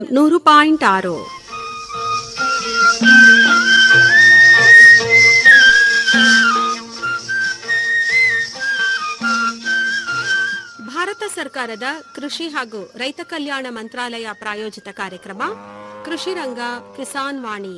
ನೂರು ಪಾಯಿಂಟ್ ಆರು ಭಾರತ ಸರ್ಕಾರದ ಕೃಷಿ ಹಾಗೂ ರೈತ ಕಲ್ಯಾಣ ಮಂತ್ರಾಲಯ ಪ್ರಾಯೋಜಿತ ಕಾರ್ಯಕ್ರಮ ಕೃಷಿ ರಂಗ ಕಿಸಾನ್ ವಾಣಿ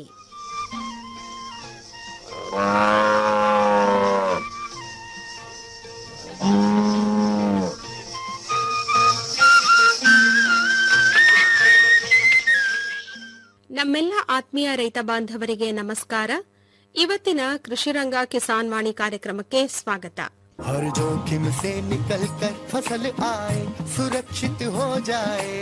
ನಮ್ಮೆಲ್ಲ ಆತ್ಮೀಯ ರೈತ ಬಾಂಧವರಿಗೆ ನಮಸ್ಕಾರ ಇವತ್ತಿನ ಕೃಷಿರಂಗ ಕಿಸಾನ್ ವಾಣಿ ಕಾರ್ಯಕ್ರಮಕ್ಕೆ ಸ್ವಾಗತ हर जोखिम से निकल कर फसल आए सुरक्षित हो जाए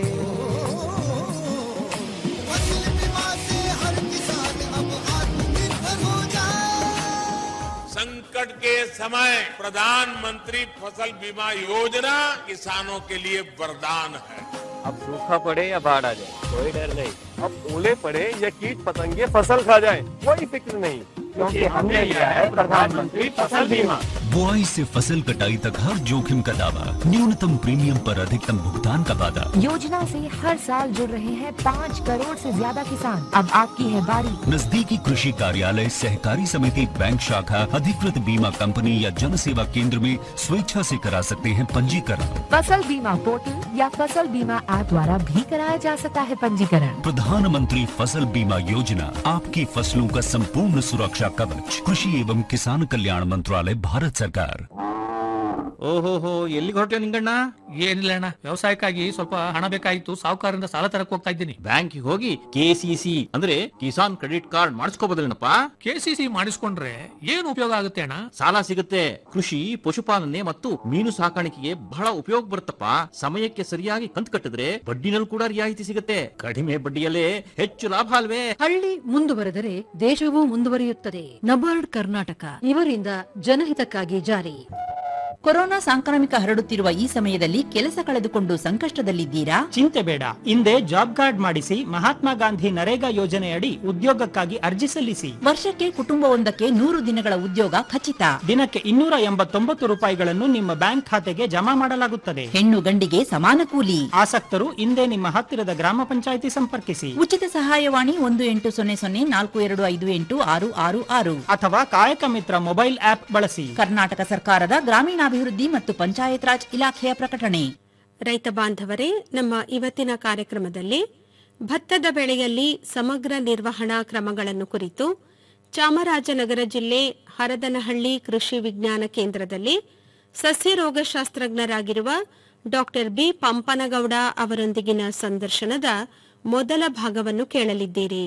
फसल बीमा से हर किसान अब आत्मनिर्भर हो जाए संकट के समय प्रधानमंत्री फसल बीमा योजना किसानों के लिए वरदान है अब सूखा पड़े या बाढ़ आ जाए कोई डर नहीं अब ओले पड़े या कीट पतंगे फसल खा जाए कोई फिक्र नहीं क्योंकि हमने लिया है प्रधानमंत्री फसल बीमा बुआई से फसल कटाई तक हर जोखिम का दावा न्यूनतम प्रीमियम पर अधिकतम भुगतान का वादा योजना से हर साल जुड़ रहे हैं पाँच करोड़ से ज्यादा किसान अब आपकी है बारी नजदीकी कृषि कार्यालय सहकारी समिति बैंक शाखा अधिकृत बीमा कंपनी या जन सेवा केंद्र में स्वेच्छा से करा सकते हैं पंजीकरण फसल बीमा पोर्टल या फसल बीमा ऐप द्वारा भी कराया जा सकता है पंजीकरण प्रधानमंत्री फसल बीमा योजना आपकी फसलों का संपूर्ण सुरक्षा कवच कृषि एवं किसान कल्याण मंत्रालय भारत सरकार ಓಹೋಹೋ ಎಲ್ಲಿಗೆ ಹೊರಟ್ಯೋ ನಿಂಗಣ್ಣ ಏನಿಲ್ಲ ಅಣ್ಣ ವ್ಯವಸಾಯಕ್ಕಾಗಿ ಸ್ವಲ್ಪ ಹಣ ಬೇಕಾಗಿತ್ತು ಸಾಹುಕಾರರಿಂದ ಸಾಲ ತರಕ್ ಹೋಗ್ತಾ ಇದ್ದೀನಿ ಬ್ಯಾಂಕಿಗೆ ಹೋಗಿ ಕೆಸಿಸಿ ಅಂದ್ರೆ ಕಿಸಾನ್ ಕ್ರೆಡಿಟ್ ಕಾರ್ಡ್ ಮಾಡಿಸ್ಕೋಬೋದಲ್ಲೇನಪ್ಪ ಕೆಸಿಸಿ ಮಾಡಿಸ್ಕೊಂಡ್ರೆ ಏನ್ ಉಪಯೋಗ ಆಗುತ್ತೆ ಅಣ್ಣ ಸಾಲ ಸಿಗುತ್ತೆ ಕೃಷಿ ಪಶುಪಾಲನೆ ಮತ್ತು ಮೀನು ಸಾಕಾಣಿಕೆಗೆ ಬಹಳ ಉಪಯೋಗ ಬರುತ್ತಪ್ಪ ಸಮಯಕ್ಕೆ ಸರಿಯಾಗಿ ಕಂತು ಕಟ್ಟಿದ್ರೆ ಬಡ್ಡಿನಲ್ಲಿ ಕೂಡ ರಿಯಾಯಿತಿ ಸಿಗುತ್ತೆ ಕಡಿಮೆ ಬಡ್ಡಿಯಲ್ಲೇ ಹೆಚ್ಚು ಲಾಭ ಅಲ್ವೇ ಹಳ್ಳಿ ಮುಂದುವರೆದರೆ ದೇಶವೂ ಮುಂದುವರಿಯುತ್ತದೆ ನಬಾರ್ಡ್ ಕರ್ನಾಟಕ ಇವರಿಂದ ಜನಹಿತಕ್ಕಾಗಿ ಜಾರಿ ಕೊರೋನಾ ಸಾಂಕ್ರಾಮಿಕ ಹರಡುತ್ತಿರುವ ಈ ಸಮಯದಲ್ಲಿ ಕೆಲಸ ಕಳೆದುಕೊಂಡು ಸಂಕಷ್ಟದಲ್ಲಿದ್ದೀರಾ ಚಿಂತೆ ಬೇಡ ಹಿಂದೆ ಜಾಬ್ ಕಾರ್ಡ್ ಮಾಡಿಸಿ ಮಹಾತ್ಮ ಗಾಂಧಿ ನರೇಗಾ ಯೋಜನೆಯಡಿ ಉದ್ಯೋಗಕ್ಕಾಗಿ ಅರ್ಜಿ ಸಲ್ಲಿಸಿ ವರ್ಷಕ್ಕೆ ಕುಟುಂಬವೊಂದಕ್ಕೆ ನೂರು ದಿನಗಳ ಉದ್ಯೋಗ ಖಚಿತ ದಿನಕ್ಕೆ ಇನ್ನೂರ ಎಂಬತ್ತೊಂಬತ್ತು ರೂಪಾಯಿಗಳನ್ನು ನಿಮ್ಮ ಬ್ಯಾಂಕ್ ಖಾತೆಗೆ ಜಮಾ ಮಾಡಲಾಗುತ್ತದೆ ಹೆಣ್ಣು ಗಂಡಿಗೆ ಸಮಾನ ಕೂಲಿ ಆಸಕ್ತರು ಹಿಂದೆ ನಿಮ್ಮ ಹತ್ತಿರದ ಗ್ರಾಮ ಪಂಚಾಯಿತಿ ಸಂಪರ್ಕಿಸಿ ಉಚಿತ ಸಹಾಯವಾಣಿ ಒಂದು ಎಂಟು ಸೊನ್ನೆ ಸೊನ್ನೆ ನಾಲ್ಕು ಎರಡು ಐದು ಎಂಟು ಆರು ಆರು ಆರು ಅಥವಾ ಕಾಯಕ ಮಿತ್ರ ಮೊಬೈಲ್ ಆಪ್ ಬಳಸಿ ಕರ್ನಾಟಕ ಸರ್ಕಾರದ ಗ್ರಾಮೀಣಾಭಿವೃದ್ಧಿ ಮತ್ತು ಪಂಚಾಯತ್ ರಾಜ್ ಇಲಾಖೆಯ ಪ್ರಕಟಣೆ ರೈತ ಬಾಂಧವರೇ ನಮ್ಮ ಇವತ್ತಿನ ಕಾರ್ಯಕ್ರಮದಲ್ಲಿ ಭತ್ತದ ಬೆಳೆಯಲ್ಲಿ ಸಮಗ್ರ ನಿರ್ವಹಣಾ ಕ್ರಮಗಳನ್ನು ಕುರಿತು ಚಾಮರಾಜನಗರ ಜಿಲ್ಲೆ ಹರದನಹಳ್ಳಿ ಕೃಷಿ ವಿಜ್ಞಾನ ಕೇಂದ್ರದಲ್ಲಿ ಸಸ್ಯ ರೋಗಶಾಸ್ತ್ರಜ್ಞರಾಗಿರುವ ಡಾಕ್ಟರ್ ಬಿ ಪಂಪನಗೌಡ ಅವರೊಂದಿಗಿನ ಸಂದರ್ಶನದ ಮೊದಲ ಭಾಗವನ್ನು ಕೇಳಲಿದ್ದೀರಿ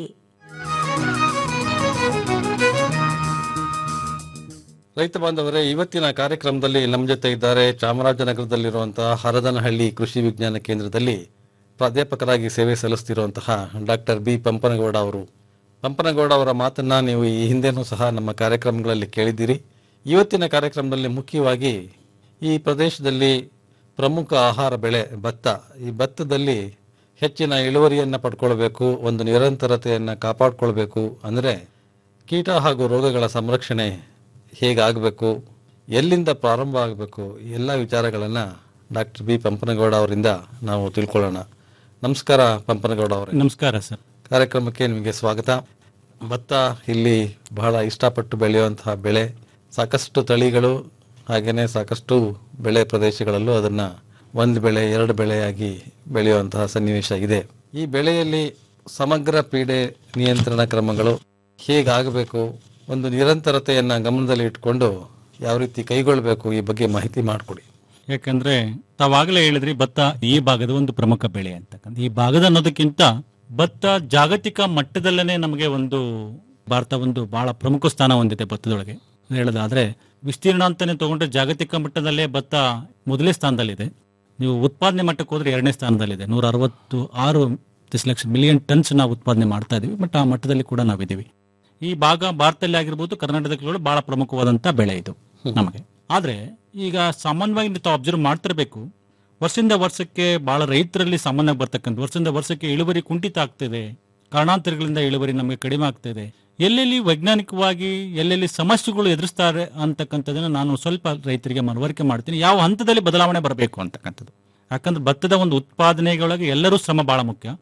ರೈತ ಬಾಂಧವರೇ ಇವತ್ತಿನ ಕಾರ್ಯಕ್ರಮದಲ್ಲಿ ನಮ್ಮ ಜೊತೆ ಇದ್ದಾರೆ ಚಾಮರಾಜನಗರದಲ್ಲಿರುವಂತಹ ಹರದನಹಳ್ಳಿ ಕೃಷಿ ವಿಜ್ಞಾನ ಕೇಂದ್ರದಲ್ಲಿ ಪ್ರಾಧ್ಯಾಪಕರಾಗಿ ಸೇವೆ ಸಲ್ಲಿಸ್ತಿರುವಂತಹ ಡಾಕ್ಟರ್ ಬಿ ಪಂಪನಗೌಡ ಅವರು ಪಂಪನಗೌಡ ಅವರ ಮಾತನ್ನ ನೀವು ಈ ಹಿಂದೆನೂ ಸಹ ನಮ್ಮ ಕಾರ್ಯಕ್ರಮಗಳಲ್ಲಿ ಕೇಳಿದ್ದೀರಿ ಇವತ್ತಿನ ಕಾರ್ಯಕ್ರಮದಲ್ಲಿ ಮುಖ್ಯವಾಗಿ ಈ ಪ್ರದೇಶದಲ್ಲಿ ಪ್ರಮುಖ ಆಹಾರ ಬೆಳೆ ಭತ್ತ ಈ ಭತ್ತದಲ್ಲಿ ಹೆಚ್ಚಿನ ಇಳುವರಿಯನ್ನು ಪಡ್ಕೊಳ್ಬೇಕು ಒಂದು ನಿರಂತರತೆಯನ್ನು ಕಾಪಾಡ್ಕೊಳ್ಬೇಕು ಅಂದರೆ ಕೀಟ ಹಾಗೂ ರೋಗಗಳ ಸಂರಕ್ಷಣೆ ಹೇಗಾಗಬೇಕು ಎಲ್ಲಿಂದ ಪ್ರಾರಂಭ ಆಗಬೇಕು ಎಲ್ಲ ವಿಚಾರಗಳನ್ನು ಡಾಕ್ಟರ್ ಬಿ ಪಂಪನಗೌಡ ಅವರಿಂದ ನಾವು ತಿಳ್ಕೊಳ್ಳೋಣ ನಮಸ್ಕಾರ ಪಂಪನಗೌಡ ಅವರೇ ನಮಸ್ಕಾರ ಸರ್ ಕಾರ್ಯಕ್ರಮಕ್ಕೆ ನಿಮಗೆ ಸ್ವಾಗತ ಭತ್ತ ಇಲ್ಲಿ ಬಹಳ ಇಷ್ಟಪಟ್ಟು ಬೆಳೆಯುವಂತಹ ಬೆಳೆ ಸಾಕಷ್ಟು ತಳಿಗಳು ಹಾಗೆಯೇ ಸಾಕಷ್ಟು ಬೆಳೆ ಪ್ರದೇಶಗಳಲ್ಲೂ ಅದನ್ನು ಒಂದು ಬೆಳೆ ಎರಡು ಬೆಳೆಯಾಗಿ ಬೆಳೆಯುವಂತಹ ಸನ್ನಿವೇಶ ಇದೆ ಈ ಬೆಳೆಯಲ್ಲಿ ಸಮಗ್ರ ಪೀಡೆ ನಿಯಂತ್ರಣ ಕ್ರಮಗಳು ಹೇಗಾಗಬೇಕು ಒಂದು ನಿರಂತರತೆಯನ್ನು ಗಮನದಲ್ಲಿ ಇಟ್ಕೊಂಡು ಯಾವ ರೀತಿ ಕೈಗೊಳ್ಳಬೇಕು ಈ ಬಗ್ಗೆ ಮಾಹಿತಿ ಮಾಡಿಕೊಡಿ ಯಾಕಂದ್ರೆ ತಾವಾಗಲೇ ಹೇಳಿದ್ರಿ ಭತ್ತ ಈ ಭಾಗದ ಒಂದು ಪ್ರಮುಖ ಬೆಳೆ ಅಂತಕ್ಕಂಥ ಈ ಭಾಗದ ಅನ್ನೋದಕ್ಕಿಂತ ಭತ್ತ ಜಾಗತಿಕ ಮಟ್ಟದಲ್ಲೇ ನಮಗೆ ಒಂದು ಭಾರತ ಒಂದು ಬಹಳ ಪ್ರಮುಖ ಸ್ಥಾನ ಹೊಂದಿದೆ ಭತ್ತದೊಳಗೆ ಹೇಳೋದಾದ್ರೆ ವಿಸ್ತೀರ್ಣ ಅಂತಾನೆ ತಗೊಂಡ್ರೆ ಜಾಗತಿಕ ಮಟ್ಟದಲ್ಲೇ ಭತ್ತ ಮೊದಲೇ ಸ್ಥಾನದಲ್ಲಿದೆ ನೀವು ಉತ್ಪಾದನೆ ಮಟ್ಟಕ್ಕೆ ಹೋದ್ರೆ ಎರಡನೇ ಸ್ಥಾನದಲ್ಲಿದೆ ನೂರ ಅರವತ್ತು ಆರು ದಶಲಕ್ಷ ಮಿಲಿಯನ್ ಟನ್ಸ್ ನಾವು ಉತ್ಪಾದನೆ ಮಾಡ್ತಾ ಇದೀವಿ ಬಟ್ ಆ ಮಟ್ಟದಲ್ಲಿ ಕೂಡ ನಾವಿದ್ದೀವಿ ಈ ಭಾಗ ಭಾರತದಲ್ಲಿ ಆಗಿರ್ಬೋದು ಕರ್ನಾಟಕದಲ್ಲಿ ಕೂಡ ಬಹಳ ಪ್ರಮುಖವಾದಂತ ಬೆಳೆ ಇದು ನಮಗೆ ಆದ್ರೆ ಈಗ ಸಾಮಾನ್ಯವಾಗಿ ತಾವು ಅಬ್ಸರ್ವ್ ಮಾಡ್ತಿರ್ಬೇಕು ವರ್ಷದಿಂದ ವರ್ಷಕ್ಕೆ ಬಹಳ ರೈತರಲ್ಲಿ ಸಾಮಾನ್ಯವಾಗಿ ಬರ್ತಕ್ಕಂಥ ವರ್ಷದಿಂದ ವರ್ಷಕ್ಕೆ ಇಳುವರಿ ಕುಂಠಿತ ಆಗ್ತಿದೆ ಕಾರಣಾಂತರಗಳಿಂದ ಇಳುವರಿ ನಮಗೆ ಕಡಿಮೆ ಆಗ್ತಿದೆ ಎಲ್ಲೆಲ್ಲಿ ವೈಜ್ಞಾನಿಕವಾಗಿ ಎಲ್ಲೆಲ್ಲಿ ಸಮಸ್ಯೆಗಳು ಎದುರಿಸ್ತಾರೆ ಅಂತಕ್ಕಂಥದ್ದನ್ನ ನಾನು ಸ್ವಲ್ಪ ರೈತರಿಗೆ ಮನವರಿಕೆ ಮಾಡ್ತೀನಿ ಯಾವ ಹಂತದಲ್ಲಿ ಬದಲಾವಣೆ ಬರಬೇಕು ಅಂತಕ್ಕಂಥದ್ದು ಯಾಕಂದ್ರೆ ಭತ್ತದ ಒಂದು ಉತ್ಪಾದನೆಗೊಳಗೆ ಎಲ್ಲರೂ ಶ್ರಮ ಬಹಳ ಮುಖ್ಯ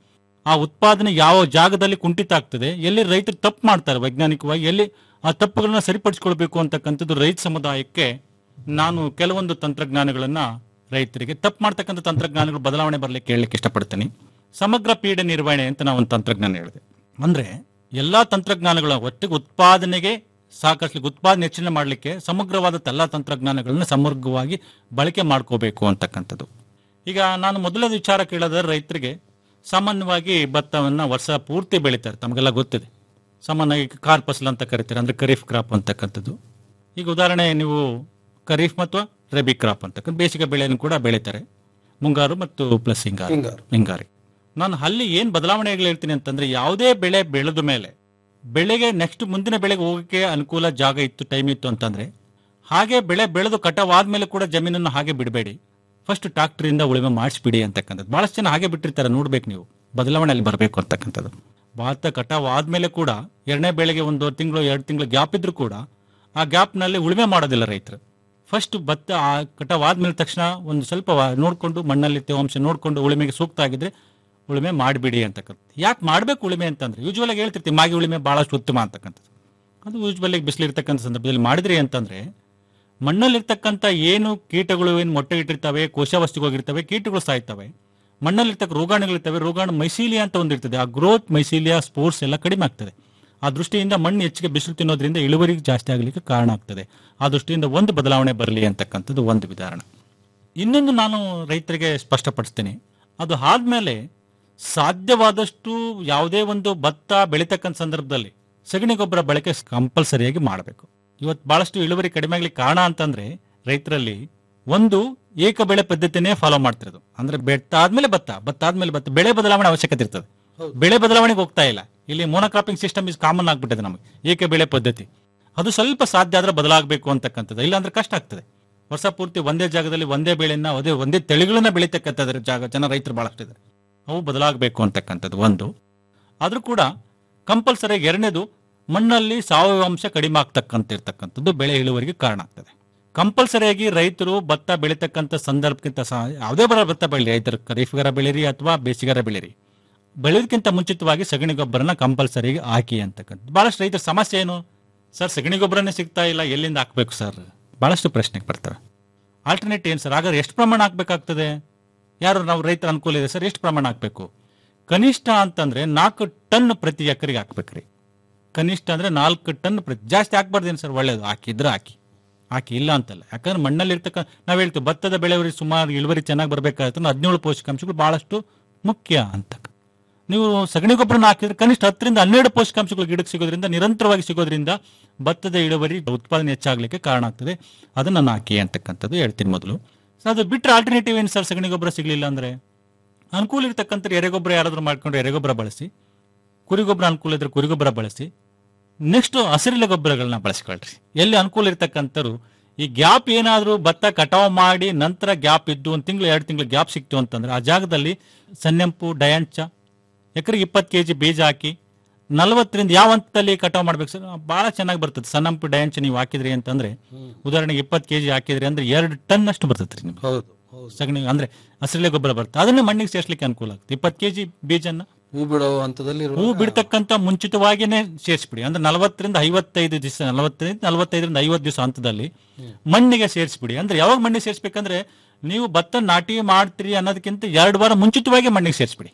ಆ ಉತ್ಪಾದನೆ ಯಾವ ಜಾಗದಲ್ಲಿ ಕುಂಠಿತ ಆಗ್ತದೆ ಎಲ್ಲಿ ರೈತರು ತಪ್ಪು ಮಾಡ್ತಾರೆ ವೈಜ್ಞಾನಿಕವಾಗಿ ಎಲ್ಲಿ ಆ ತಪ್ಪುಗಳನ್ನ ಸರಿಪಡಿಸ್ಕೊಳ್ಬೇಕು ಅಂತಕ್ಕಂಥದ್ದು ರೈತ ಸಮುದಾಯಕ್ಕೆ ನಾನು ಕೆಲವೊಂದು ತಂತ್ರಜ್ಞಾನಗಳನ್ನ ರೈತರಿಗೆ ತಪ್ಪು ಮಾಡ್ತಕ್ಕಂಥ ತಂತ್ರಜ್ಞಾನಗಳು ಬದಲಾವಣೆ ಬರಲಿಕ್ಕೆ ಹೇಳಲಿಕ್ಕೆ ಇಷ್ಟಪಡ್ತೀನಿ ಸಮಗ್ರ ಪೀಡೆ ನಿರ್ವಹಣೆ ಅಂತ ನಾವು ಒಂದು ತಂತ್ರಜ್ಞಾನ ಹೇಳಿದೆ ಅಂದ್ರೆ ಎಲ್ಲಾ ತಂತ್ರಜ್ಞಾನಗಳ ಒಟ್ಟಿಗೆ ಉತ್ಪಾದನೆಗೆ ಸಾಕಷ್ಟು ಉತ್ಪಾದನೆ ಹೆಚ್ಚಿನ ಮಾಡಲಿಕ್ಕೆ ಸಮಗ್ರವಾದ ಎಲ್ಲ ತಂತ್ರಜ್ಞಾನಗಳನ್ನ ಸಮಗ್ರವಾಗಿ ಬಳಕೆ ಮಾಡ್ಕೋಬೇಕು ಅಂತಕ್ಕಂಥದ್ದು ಈಗ ನಾನು ಮೊದಲನೇ ವಿಚಾರ ಕೇಳೋದಾದ್ರೆ ರೈತರಿಗೆ ಸಾಮಾನ್ಯವಾಗಿ ಭತ್ತವನ್ನ ವರ್ಷ ಪೂರ್ತಿ ಬೆಳೀತಾರೆ ತಮಗೆಲ್ಲ ಗೊತ್ತಿದೆ ಸಾಮಾನ್ಯವಾಗಿ ಕಾರ್ ಫಸಲ್ ಅಂತ ಕರಿತಾರೆ ಅಂದ್ರೆ ಖರೀಫ್ ಕ್ರಾಪ್ ಅಂತಕ್ಕಂಥದ್ದು ಈಗ ಉದಾಹರಣೆ ನೀವು ಖರೀಫ್ ಮತ್ತು ರಬಿ ಕ್ರಾಪ್ ಅಂತಕ್ಕಂಥ ಬೇಸಿಗೆ ಬೆಳೆಯನ್ನು ಕೂಡ ಬೆಳೀತಾರೆ ಮುಂಗಾರು ಮತ್ತು ಪ್ಲಸ್ ಹಿಂಗಾರು ಹಿಂಗಾರು. ಹಿಂಗಾರಿ ನಾನು ಅಲ್ಲಿ ಏನ್ ಬದಲಾವಣೆಗಳು ಹೇಳ್ತೀನಿ ಅಂತಂದ್ರೆ ಯಾವುದೇ ಬೆಳೆ ಬೆಳೆದ ಮೇಲೆ ಬೆಳೆಗೆ ನೆಕ್ಸ್ಟ್ ಮುಂದಿನ ಬೆಳೆಗೆ ಹೋಗಕ್ಕೆ ಅನುಕೂಲ ಜಾಗ ಇತ್ತು ಟೈಮ್ ಇತ್ತು ಅಂತಂದ್ರೆ ಹಾಗೆ ಬೆಳೆ ಬೆಳೆದು ಕಟಾವಾದ್ಮೇಲೆ ಕೂಡ ಜಮೀನನ್ನು ಹಾಗೆ ಬಿಡಬೇಡಿ ಫಸ್ಟ್ ಟ್ರಾಕ್ಟರಿಂದ ಉಳುಮೆ ಮಾಡಿಸ್ಬಿಡಿ ಅಂತಕ್ಕಂಥದ್ದು ಬಹಳಷ್ಟು ಜನ ಹಾಗೆ ಬಿಟ್ಟಿರ್ತಾರೆ ನೋಡ್ಬೇಕು ನೀವು ಬದಲಾವಣೆ ಅಲ್ಲಿ ಬರಬೇಕು ಅಂತಕ್ಕಂಥದ್ದು ಭತ್ತ ಕಟಾವ್ ಆದ್ಮೇಲೆ ಕೂಡ ಎರಡನೇ ಬೆಳೆಗೆ ಒಂದು ತಿಂಗಳು ಎರಡು ತಿಂಗಳು ಗ್ಯಾಪ್ ಇದ್ರೂ ಕೂಡ ಆ ಗ್ಯಾಪ್ನಲ್ಲಿ ಉಳುಮೆ ಮಾಡೋದಿಲ್ಲ ರೈತರು ಫಸ್ಟ್ ಭತ್ತ ಆ ಕಟಾವ್ ಆದ್ಮೇಲೆ ತಕ್ಷಣ ಒಂದು ಸ್ವಲ್ಪ ವ- ನೋಡ್ಕೊಂಡು ಮಣ್ಣಲ್ಲಿ ತೇವಾಂಶ ನೋಡ್ಕೊಂಡು ಉಳುಮೆಗೆ ಸೂಕ್ತ ಆಗಿದ್ರೆ ಉಳುಮೆ ಮಾಡಿಬಿಡಿ ಅಂತಕ್ಕಂಥ ಯಾಕೆ ಮಾಡಬೇಕು ಉಳುಮೆ ಅಂತಂದ್ರೆ ಯೂಶ್ವಲ್ ಆಗಿ ಹೇಳ್ತಿರ್ತೀವಿ ಮಾಗಿ ಉಳುಮೆ ಬಹಳಷ್ಟು ಉತ್ತಮ ಅಂತಕ್ಕಂಥದ್ದು ಅದು ಯೂಶ್ವಲ್ ಆಗಿ ಬಿಸಿಲಿರ್ತಕ್ಕಂಥ ಸಂದರ್ಭದಲ್ಲಿ ಮಾಡಿದ್ರಿ ಅಂತಂದ್ರೆ ಮಣ್ಣಲ್ಲಿರ್ತಕ್ಕಂಥ ಏನು ಕೀಟಗಳು ಏನು ಮೊಟ್ಟೆ ಇಟ್ಟಿರ್ತವೆ ಕೋಶಾವಸ್ಥೆಗೆ ಹೋಗಿರ್ತವೆ ಕೀಟಗಳು ಸಾಯ್ತವೆ ಮಣ್ಣಲ್ಲಿರ್ತಕ್ಕ ರೋಗಾಣುಗಳಿರ್ತವೆ ರೋಗಾಣು ಮೈಸೀಲಿಯಾ ಅಂತ ಒಂದಿರ್ತದೆ ಆ ಗ್ರೋತ್ ಮೈಸೀಲಿಯಾ ಸ್ಪೋರ್ಟ್ಸ್ ಎಲ್ಲ ಕಡಿಮೆ ಆಗ್ತದೆ ಆ ದೃಷ್ಟಿಯಿಂದ ಮಣ್ಣು ಹೆಚ್ಚಿಗೆ ಬಿಸಿಲು ತಿನ್ನೋದ್ರಿಂದ ಇಳುವರಿಗೆ ಜಾಸ್ತಿ ಆಗಲಿಕ್ಕೆ ಕಾರಣ ಆಗ್ತದೆ ಆ ದೃಷ್ಟಿಯಿಂದ ಒಂದು ಬದಲಾವಣೆ ಬರಲಿ ಅಂತಕ್ಕಂಥದ್ದು ಒಂದು ವಿಧಾನ ಇನ್ನೊಂದು ನಾನು ರೈತರಿಗೆ ಸ್ಪಷ್ಟಪಡಿಸ್ತೀನಿ ಅದು ಆದ್ಮೇಲೆ ಸಾಧ್ಯವಾದಷ್ಟು ಯಾವುದೇ ಒಂದು ಭತ್ತ ಬೆಳೀತಕ್ಕಂಥ ಸಂದರ್ಭದಲ್ಲಿ ಸಗಣಿ ಗೊಬ್ಬರ ಬಳಕೆ ಕಂಪಲ್ಸರಿಯಾಗಿ ಮಾಡಬೇಕು ಇವತ್ತು ಬಹಳಷ್ಟು ಇಳುವರಿ ಕಡಿಮೆ ಆಗ್ಲಿಕ್ಕೆ ಕಾರಣ ಅಂತಂದ್ರೆ ರೈತರಲ್ಲಿ ಒಂದು ಏಕ ಬೆಳೆ ಪದ್ಧತಿನೇ ಫಾಲೋ ಮಾಡ್ತಿರೋದು ಅಂದ್ರೆ ಬೆಟ್ಟ ಆದ್ಮೇಲೆ ಭತ್ತ ಭತ್ತ ಆದ್ಮೇಲೆ ಭತ್ತ ಬೆಳೆ ಬದಲಾವಣೆ ಅವಶ್ಯಕತೆ ಇರ್ತದೆ ಬೆಳೆ ಬದಲಾವಣೆಗೆ ಹೋಗ್ತಾ ಇಲ್ಲ ಇಲ್ಲಿ ಮೋನೋಕ್ರಾಪಿಂಗ್ ಸಿಸ್ಟಮ್ ಇಸ್ ಕಾಮನ್ ಆಗ್ಬಿಟ್ಟಿದೆ ನಮಗೆ ಏಕ ಬೆಳೆ ಪದ್ಧತಿ ಅದು ಸ್ವಲ್ಪ ಸಾಧ್ಯ ಆದ್ರೆ ಬದಲಾಗಬೇಕು ಅಂತಕ್ಕಂಥದ್ದು ಇಲ್ಲಾಂದ್ರೆ ಕಷ್ಟ ಆಗ್ತದೆ ವರ್ಷ ಪೂರ್ತಿ ಒಂದೇ ಜಾಗದಲ್ಲಿ ಒಂದೇ ಬೆಳೆಯನ್ನ ಅದೇ ಒಂದೇ ತಳಿಗಳನ್ನ ಬೆಳೀತಕ್ಕಂಥದ್ರ ಜಾಗ ಜನ ರೈತರು ಬಹಳಷ್ಟು ಇದ್ದಾರೆ ಅವು ಬದಲಾಗಬೇಕು ಅಂತಕ್ಕಂಥದ್ದು ಒಂದು ಆದ್ರೂ ಕೂಡ ಕಂಪಲ್ಸರಿ ಎರಡನೇದು ಮಣ್ಣಲ್ಲಿ ಸಾವಯವ ಅಂಶ ಕಡಿಮೆ ಆಗ್ತಕ್ಕಂತ ಇರ್ತಕ್ಕಂಥದ್ದು ಬೆಳೆ ಇಳುವರಿಗೆ ಕಾರಣ ಆಗ್ತದೆ ಕಂಪಲ್ಸರಿಯಾಗಿ ರೈತರು ಭತ್ತ ಬೆಳೀತಕ್ಕಂಥ ಸಂದರ್ಭಕ್ಕಿಂತ ಸಹ ಯಾವುದೇ ಬರ ಭತ್ತ ಬೆಳಿ ರೈತರು ಖರೀಫ್ಗಾರ ಬೆಳೀರಿ ಅಥವಾ ಬೇಸಿಗಾರ ಬೆಳೀರಿ ಬೆಳೆಯೋದಕ್ಕಿಂತ ಮುಂಚಿತವಾಗಿ ಸಗಣಿ ಗೊಬ್ಬರನ ಕಂಪಲ್ಸರಿ ಹಾಕಿ ಅಂತಕ್ಕಂಥದ್ದು ಬಹಳಷ್ಟು ರೈತರ ಸಮಸ್ಯೆ ಏನು ಸರ್ ಸಗಣಿ ಗೊಬ್ಬರನೇ ಸಿಗ್ತಾ ಇಲ್ಲ ಎಲ್ಲಿಂದ ಹಾಕ್ಬೇಕು ಸರ್ ಬಹಳಷ್ಟು ಪ್ರಶ್ನೆಗೆ ಬರ್ತವೆ ಆಲ್ಟರ್ನೇಟ್ ಏನು ಸರ್ ಹಾಗಾದ್ರೆ ಎಷ್ಟು ಪ್ರಮಾಣ ಹಾಕ್ಬೇಕಾಗ್ತದೆ ಯಾರು ನಾವು ರೈತರ ಅನುಕೂಲ ಇದೆ ಸರ್ ಎಷ್ಟು ಪ್ರಮಾಣ ಹಾಕ್ಬೇಕು ಕನಿಷ್ಠ ಅಂತಂದ್ರೆ ನಾಲ್ಕು ಟನ್ ಪ್ರತಿ ಎಕರೆಗೆ ಹಾಕ್ಬೇಕ್ರಿ ಕನಿಷ್ಠ ಅಂದ್ರೆ ನಾಲ್ಕು ಟನ್ ಪ್ರತಿ ಜಾಸ್ತಿ ಹಾಕ್ಬಾರ್ದೇನು ಸರ್ ಒಳ್ಳೇದು ಹಾಕಿದ್ರೆ ಹಾಕಿ ಹಾಕಿ ಇಲ್ಲ ಅಂತಲ್ಲ ಯಾಕಂದ್ರೆ ಮಣ್ಣಲ್ಲಿ ಇರ್ತಕ್ಕ ನಾವು ಹೇಳ್ತೀವಿ ಭತ್ತದ ಬೆಳೆವರಿ ಸುಮಾರು ಇಳುವರಿ ಚೆನ್ನಾಗಿ ಬರಬೇಕಾದ್ರೆ ಹದಿನೇಳು ಪೋಷಕಾಂಶಗಳು ಬಹಳಷ್ಟು ಮುಖ್ಯ ಅಂತ ನೀವು ಸಗಣಿ ಗೊಬ್ಬರನ ಹಾಕಿದ್ರೆ ಕನಿಷ್ಠ ಹತ್ತರಿಂದ ಹನ್ನೆರಡು ಪೋಷಕಾಂಶಗಳು ಗಿಡಕ್ಕೆ ಸಿಗೋದ್ರಿಂದ ನಿರಂತರವಾಗಿ ಸಿಗೋದ್ರಿಂದ ಭತ್ತದ ಇಳುವರಿ ಉತ್ಪಾದನೆ ಹೆಚ್ಚಾಗಲಿಕ್ಕೆ ಕಾರಣ ಆಗ್ತದೆ ಅದನ್ನ ನಾನು ಹಾಕಿ ಅಂತಕ್ಕಂಥದ್ದು ಹೇಳ್ತೀನಿ ಮೊದಲು ಸೊ ಅದು ಬಿಟ್ಟರೆ ಆಲ್ಟರ್ನೇಟಿವ್ ಏನು ಸರ್ ಸಗಣಿ ಗೊಬ್ಬರ ಸಿಗಲಿಲ್ಲ ಅಂದ್ರೆ ಅನುಕೂಲ ಇರ್ತಕ್ಕಂಥ ಎರೆಗೊಬ್ಬರ ಯಾರಾದ್ರೂ ಮಾಡ್ಕೊಂಡು ಎರೆಗೊಬ್ಬರ ಬಳಸಿ ಕುರಿಗೊಬ್ಬರ ಅನುಕೂಲ ಇದ್ರೆ ಕುರಿಗೊಬ್ಬರ ಬಳಸಿ ನೆಕ್ಸ್ಟ್ ಹಸಿರಿಲೆ ಗೊಬ್ಬರಗಳನ್ನ ಬಳಸ್ಕೊಳ್ರಿ ಎಲ್ಲಿ ಅನುಕೂಲ ಇರ್ತಕ್ಕಂಥವ್ರು ಈ ಗ್ಯಾಪ್ ಏನಾದರೂ ಭತ್ತ ಕಟಾವು ಮಾಡಿ ನಂತರ ಗ್ಯಾಪ್ ಇದ್ದು ಒಂದು ತಿಂಗಳು ಎರಡು ತಿಂಗಳು ಗ್ಯಾಪ್ ಸಿಕ್ತು ಅಂತಂದ್ರೆ ಆ ಜಾಗದಲ್ಲಿ ಸನ್ನೆಂಪು ಡಯಾಂಚ ಎಕರೆಗೆ ಇಪ್ಪತ್ತು ಕೆ ಜಿ ಬೀಜ ಹಾಕಿ ನಲವತ್ತರಿಂದ ಯಾವ ಹಂತದಲ್ಲಿ ಕಟಾವು ಮಾಡ್ಬೇಕು ಸರ್ ಬಹಳ ಚೆನ್ನಾಗಿ ಬರ್ತದೆ ಸನ್ನಂಪು ಡಯಾಂಚ ನೀವು ಹಾಕಿದ್ರಿ ಅಂತಂದ್ರೆ ಉದಾಹರಣೆಗೆ ಇಪ್ಪತ್ತು ಕೆ ಜಿ ಹಾಕಿದ್ರಿ ಅಂದ್ರೆ ಎರಡು ಟನ್ ಅಷ್ಟು ಬರ್ತದೆ ನಿಮ್ಗೆ ಹೌದು ಸಗಣಿ ಅಂದ್ರೆ ಹಸಿರೆಲೆ ಗೊಬ್ಬರ ಬರುತ್ತೆ ಅದನ್ನ ಮಣ್ಣಿಗೆ ಸೇರಿಸಲಿಕ್ಕೆ ಅನುಕೂಲ ಆಗುತ್ತೆ ಇಪ್ಪತ್ತು ಕೆ ಜಿ ಬೀಜನ ಹೂ ಬಿಡೋ ಹಂತದಲ್ಲಿ ಹೂ ಬಿಡ್ತಕ್ಕಂತ ಮುಂಚಿತವಾಗಿನೇ ಸೇರಿಸ್ಬಿಡಿ ಅಂದ್ರೆ ನಲವತ್ತರಿಂದ ಐವತ್ತೈದು ದಿವಸ ನಲವತ್ತೈದು ನಲವತ್ತೈದರಿಂದ ಐವತ್ತು ದಿವಸ ಹಂತದಲ್ಲಿ ಮಣ್ಣಿಗೆ ಸೇರಿಸ್ಬಿಡಿ ಅಂದ್ರೆ ಯಾವಾಗ ಮಣ್ಣಿಗೆ ಸೇರಿಸ್ಬೇಕಂದ್ರೆ ನೀವು ಭತ್ತ ನಾಟಿ ಮಾಡ್ತೀರಿ ಅನ್ನೋದಕ್ಕಿಂತ ಎರಡು ವಾರ ಮುಂಚಿತವಾಗಿ ಮಣ್ಣಿಗೆ ಸೇರಿಸ್ಬಿಡಿ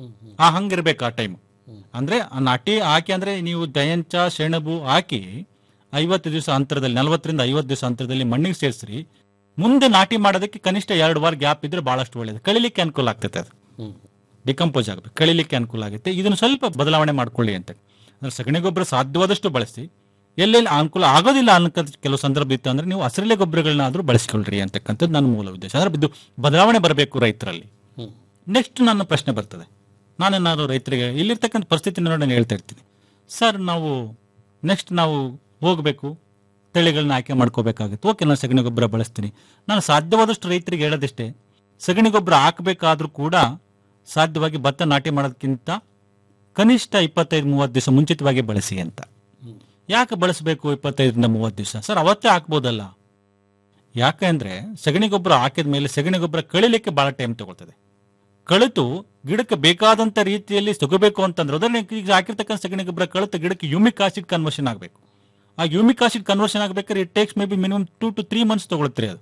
ಆ ಹಂಗಿರ್ಬೇಕು ಆ ಟೈಮ್ ಅಂದ್ರೆ ಆ ನಾಟಿ ಹಾಕಿ ಅಂದ್ರೆ ನೀವು ದಯಂಚ ಸೆಣಬು ಹಾಕಿ ಐವತ್ತು ದಿವಸ ಅಂತರದಲ್ಲಿ ನಲವತ್ತರಿಂದ ಐವತ್ತು ದಿವಸ ಅಂತರದಲ್ಲಿ ಮಣ್ಣಿಗೆ ಸೇರಿಸ್ರಿ ಮುಂದೆ ನಾಟಿ ಮಾಡೋದಕ್ಕೆ ಕನಿಷ್ಠ ಎರಡು ವಾರ ಗ್ಯಾಪ್ ಇದ್ರೆ ಬಹಳಷ್ಟು ಒಳ್ಳೇದು ಕಳಿಲಿಕ್ಕೆ ಅನುಕೂಲ ಆಗ್ತದೆ ಅದು ಡಿಕಂಪೋಸ್ ಆಗಬೇಕು ಕಳಿಲಿಕ್ಕೆ ಅನುಕೂಲ ಆಗುತ್ತೆ ಇದನ್ನು ಸ್ವಲ್ಪ ಬದಲಾವಣೆ ಮಾಡ್ಕೊಳ್ಳಿ ಅಂತ ಅಂದ್ರೆ ಸಗಣಿ ಗೊಬ್ಬರ ಸಾಧ್ಯವಾದಷ್ಟು ಬಳಸಿ ಎಲ್ಲೆಲ್ಲಿ ಅನುಕೂಲ ಆಗೋದಿಲ್ಲ ಅನ್ನೋ ಕೆಲವು ಸಂದರ್ಭ ಇತ್ತು ಅಂದ್ರೆ ನೀವು ಹಸಿರೆಲೆ ಗೊಬ್ಬರಗಳನ್ನಾದ್ರೂ ಬಳಸ್ಕೊಳ್ರಿ ಅಂತಕ್ಕಂಥದ್ದು ನನ್ನ ಮೂಲ ಉದ್ದೇಶ ಅಂದ್ರೆ ಇದು ಬದಲಾವಣೆ ಬರಬೇಕು ರೈತರಲ್ಲಿ ನೆಕ್ಸ್ಟ್ ನನ್ನ ಪ್ರಶ್ನೆ ಬರ್ತದೆ ನಾನೇನಾದ್ರು ರೈತರಿಗೆ ಇಲ್ಲಿರ್ತಕ್ಕಂಥ ಪರಿಸ್ಥಿತಿ ನೋಡಿ ನಾನು ಹೇಳ್ತಾ ಇರ್ತೀನಿ ಸರ್ ನಾವು ನೆಕ್ಸ್ಟ್ ನಾವು ಹೋಗಬೇಕು ತಳಿಗಳನ್ನ ಆಯ್ಕೆ ಮಾಡ್ಕೋಬೇಕಾಗುತ್ತೆ ಓಕೆ ನಾನು ಸಗಣಿ ಗೊಬ್ಬರ ಬಳಸ್ತೀನಿ ನಾನು ಸಾಧ್ಯವಾದಷ್ಟು ರೈತರಿಗೆ ಹೇಳೋದಿಷ್ಟೇ ಸಗಣಿ ಗೊಬ್ಬರ ಹಾಕಬೇಕಾದ್ರೂ ಕೂಡ ಸಾಧ್ಯವಾಗಿ ಭತ್ತ ನಾಟಿ ಮಾಡೋದಕ್ಕಿಂತ ಕನಿಷ್ಠ ಇಪ್ಪತ್ತೈದು ಮೂವತ್ತು ದಿವಸ ಮುಂಚಿತವಾಗಿ ಬಳಸಿ ಅಂತ ಯಾಕೆ ಬಳಸಬೇಕು ಇಪ್ಪತ್ತೈದರಿಂದ ಮೂವತ್ತು ದಿವಸ ಸರ್ ಅವತ್ತೇ ಹಾಕ್ಬೋದಲ್ಲ ಯಾಕೆ ಅಂದ್ರೆ ಸಗಣಿ ಗೊಬ್ಬರ ಹಾಕಿದ ಮೇಲೆ ಸಗಣಿ ಗೊಬ್ಬರ ಕಳಿಲಿಕ್ಕೆ ಬಹಳ ಟೈಮ್ ತಗೊಳ್ತದೆ ಕಳಿತು ಗಿಡಕ್ಕೆ ಬೇಕಾದಂತ ರೀತಿಯಲ್ಲಿ ಸಿಗಬೇಕು ಅಂತಂದ್ರೆ ಉದಾಹರಣೆಗೆ ಈಗ ಹಾಕಿರ್ತಕ್ಕಂಥ ಸಗಣಿ ಗೊಬ್ಬರ ಕಳಿತು ಗಿಡಕ್ಕೆ ಯೂಮಿಕ್ ಆಸಿಡ್ ಕನ್ವರ್ಷನ್ ಆಗಬೇಕು ಆ ಯೂಮಿಕ್ ಆಸಿಡ್ ಕನ್ವರ್ಷನ್ ಆಗ್ಬೇಕಾದ್ರೆ it takes may be minimum two to three months ತಗೊಳುತ್ತೆ ಅದು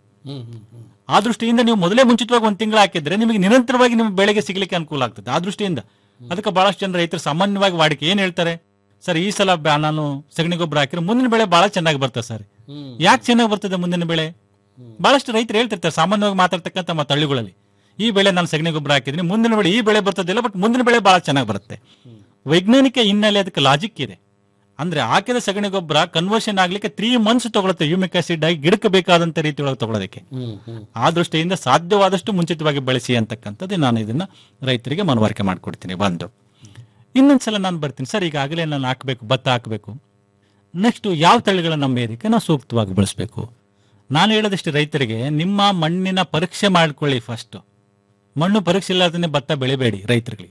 ಆ ದೃಷ್ಟಿಯಿಂದ ನೀವು ಮೊದಲೇ ಮುಂಚಿತವಾಗಿ ಒಂದು ತಿಂಗಳು ಹಾಕಿದ್ರೆ ನಿಮಗೆ ನಿರಂತರವಾಗಿ ನಿಮ್ಮ ಬೆಳೆಗೆ ಸಿಗ್ಲಿಕ್ಕೆ ಅನುಕೂಲ ಆಗ್ತದೆ ಆ ದೃಷ್ಟಿಯಿಂದ ಅದಕ್ಕೆ ಬಹಳಷ್ಟು ಜನ ರೈತರು ಸಾಮಾನ್ಯವಾಗಿ ವಾಡಿಕೆ ಏನ್ ಹೇಳ್ತಾರೆ ಸರ್ ಈ ಸಲ ಬ್ಯಾ- ನಾನು ಸಗಣಿ ಗೊಬ್ಬರ ಹಾಕಿದ್ರೆ ಮುಂದಿನ ಬೆಳೆ ಬಹಳ ಚೆನ್ನಾಗಿ ಬರ್ತದೆ ಸರ್ ಯಾಕೆ ಚೆನ್ನಾಗಿ ಬರ್ತದೆ ಮುಂದಿನ ಬೆಳೆ ಬಹಳಷ್ಟು ರೈತರು ಹೇಳ್ತಿರ್ತಾರೆ ಸಾಮಾನ್ಯವಾಗಿ ಮಾತಾಡ್ತಕ್ಕಂಥ ನಮ್ಮ ಹಳ್ಳಿಗಳಲ್ಲಿ ಈ ಬೆಳೆ ನಾನು ಸಗಣಿ ಗೊಬ್ಬರ ಹಾಕಿದ್ದೀನಿ ಮುಂದಿನ ಬೆಳೆ ಈ ಬೆಳೆ ಬರ್ತದಿಲ್ಲ ಬಟ್ ಮುಂದಿನ ಬೆಳೆ ಬಹಳ ಚೆನ್ನಾಗಿ ಬರುತ್ತೆ ವೈಜ್ಞಾನಿಕ ಹಿನ್ನೆಲೆ ಅದಕ್ಕೆ ಲಾಜಿಕ್ ಇದೆ ಅಂದ್ರೆ ಹಾಕಿದ ಸಗಣಿ ಗೊಬ್ಬರ ಕನ್ವರ್ಷನ್ ಆಗ್ಲಿಕ್ಕೆ ತ್ರೀ ಮಂತ್ಸ್ ತಗೊಳುತ್ತೆ ಯೂಮಿಕ್ ಆಸಿಡ್ ಆಗಿ ಗಿಡಕ್ಕೆ ಬೇಕಾದಂತ ರೀತಿ ಒಳಗೆ ತಗೊಳ್ಳೋದಕ್ಕೆ ಆ ದೃಷ್ಟಿಯಿಂದ ಸಾಧ್ಯವಾದಷ್ಟು ಮುಂಚಿತವಾಗಿ ಬಳಸಿ ಅಂತಕ್ಕಂಥದ್ದು ನಾನು ಇದನ್ನ ರೈತರಿಗೆ ಮನವರಿಕೆ ಮಾಡಿಕೊಡ್ತೀನಿ ಒಂದು ಇನ್ನೊಂದ್ಸಲ ನಾನು ಬರ್ತೀನಿ ಸರ್ ಈಗಾಗಲೇ ನಾನು ಹಾಕಬೇಕು ಭತ್ತ ಹಾಕಬೇಕು ನೆಕ್ಸ್ಟ್ ಯಾವ ತಳಿಗಳ ನಮ್ಮ ಏರಿಕೆ ನಾವು ಸೂಕ್ತವಾಗಿ ಬಳಸಬೇಕು ನಾನು ಹೇಳೋದಿಷ್ಟು ರೈತರಿಗೆ ನಿಮ್ಮ ಮಣ್ಣಿನ ಪರೀಕ್ಷೆ ಮಾಡ್ಕೊಳ್ಳಿ ಫಸ್ಟ್ ಮಣ್ಣು ಪರೀಕ್ಷೆ ಇಲ್ಲದೇ ಭತ್ತ ಬೆಳಿಬೇಡಿ ರೈತರಿಗೆ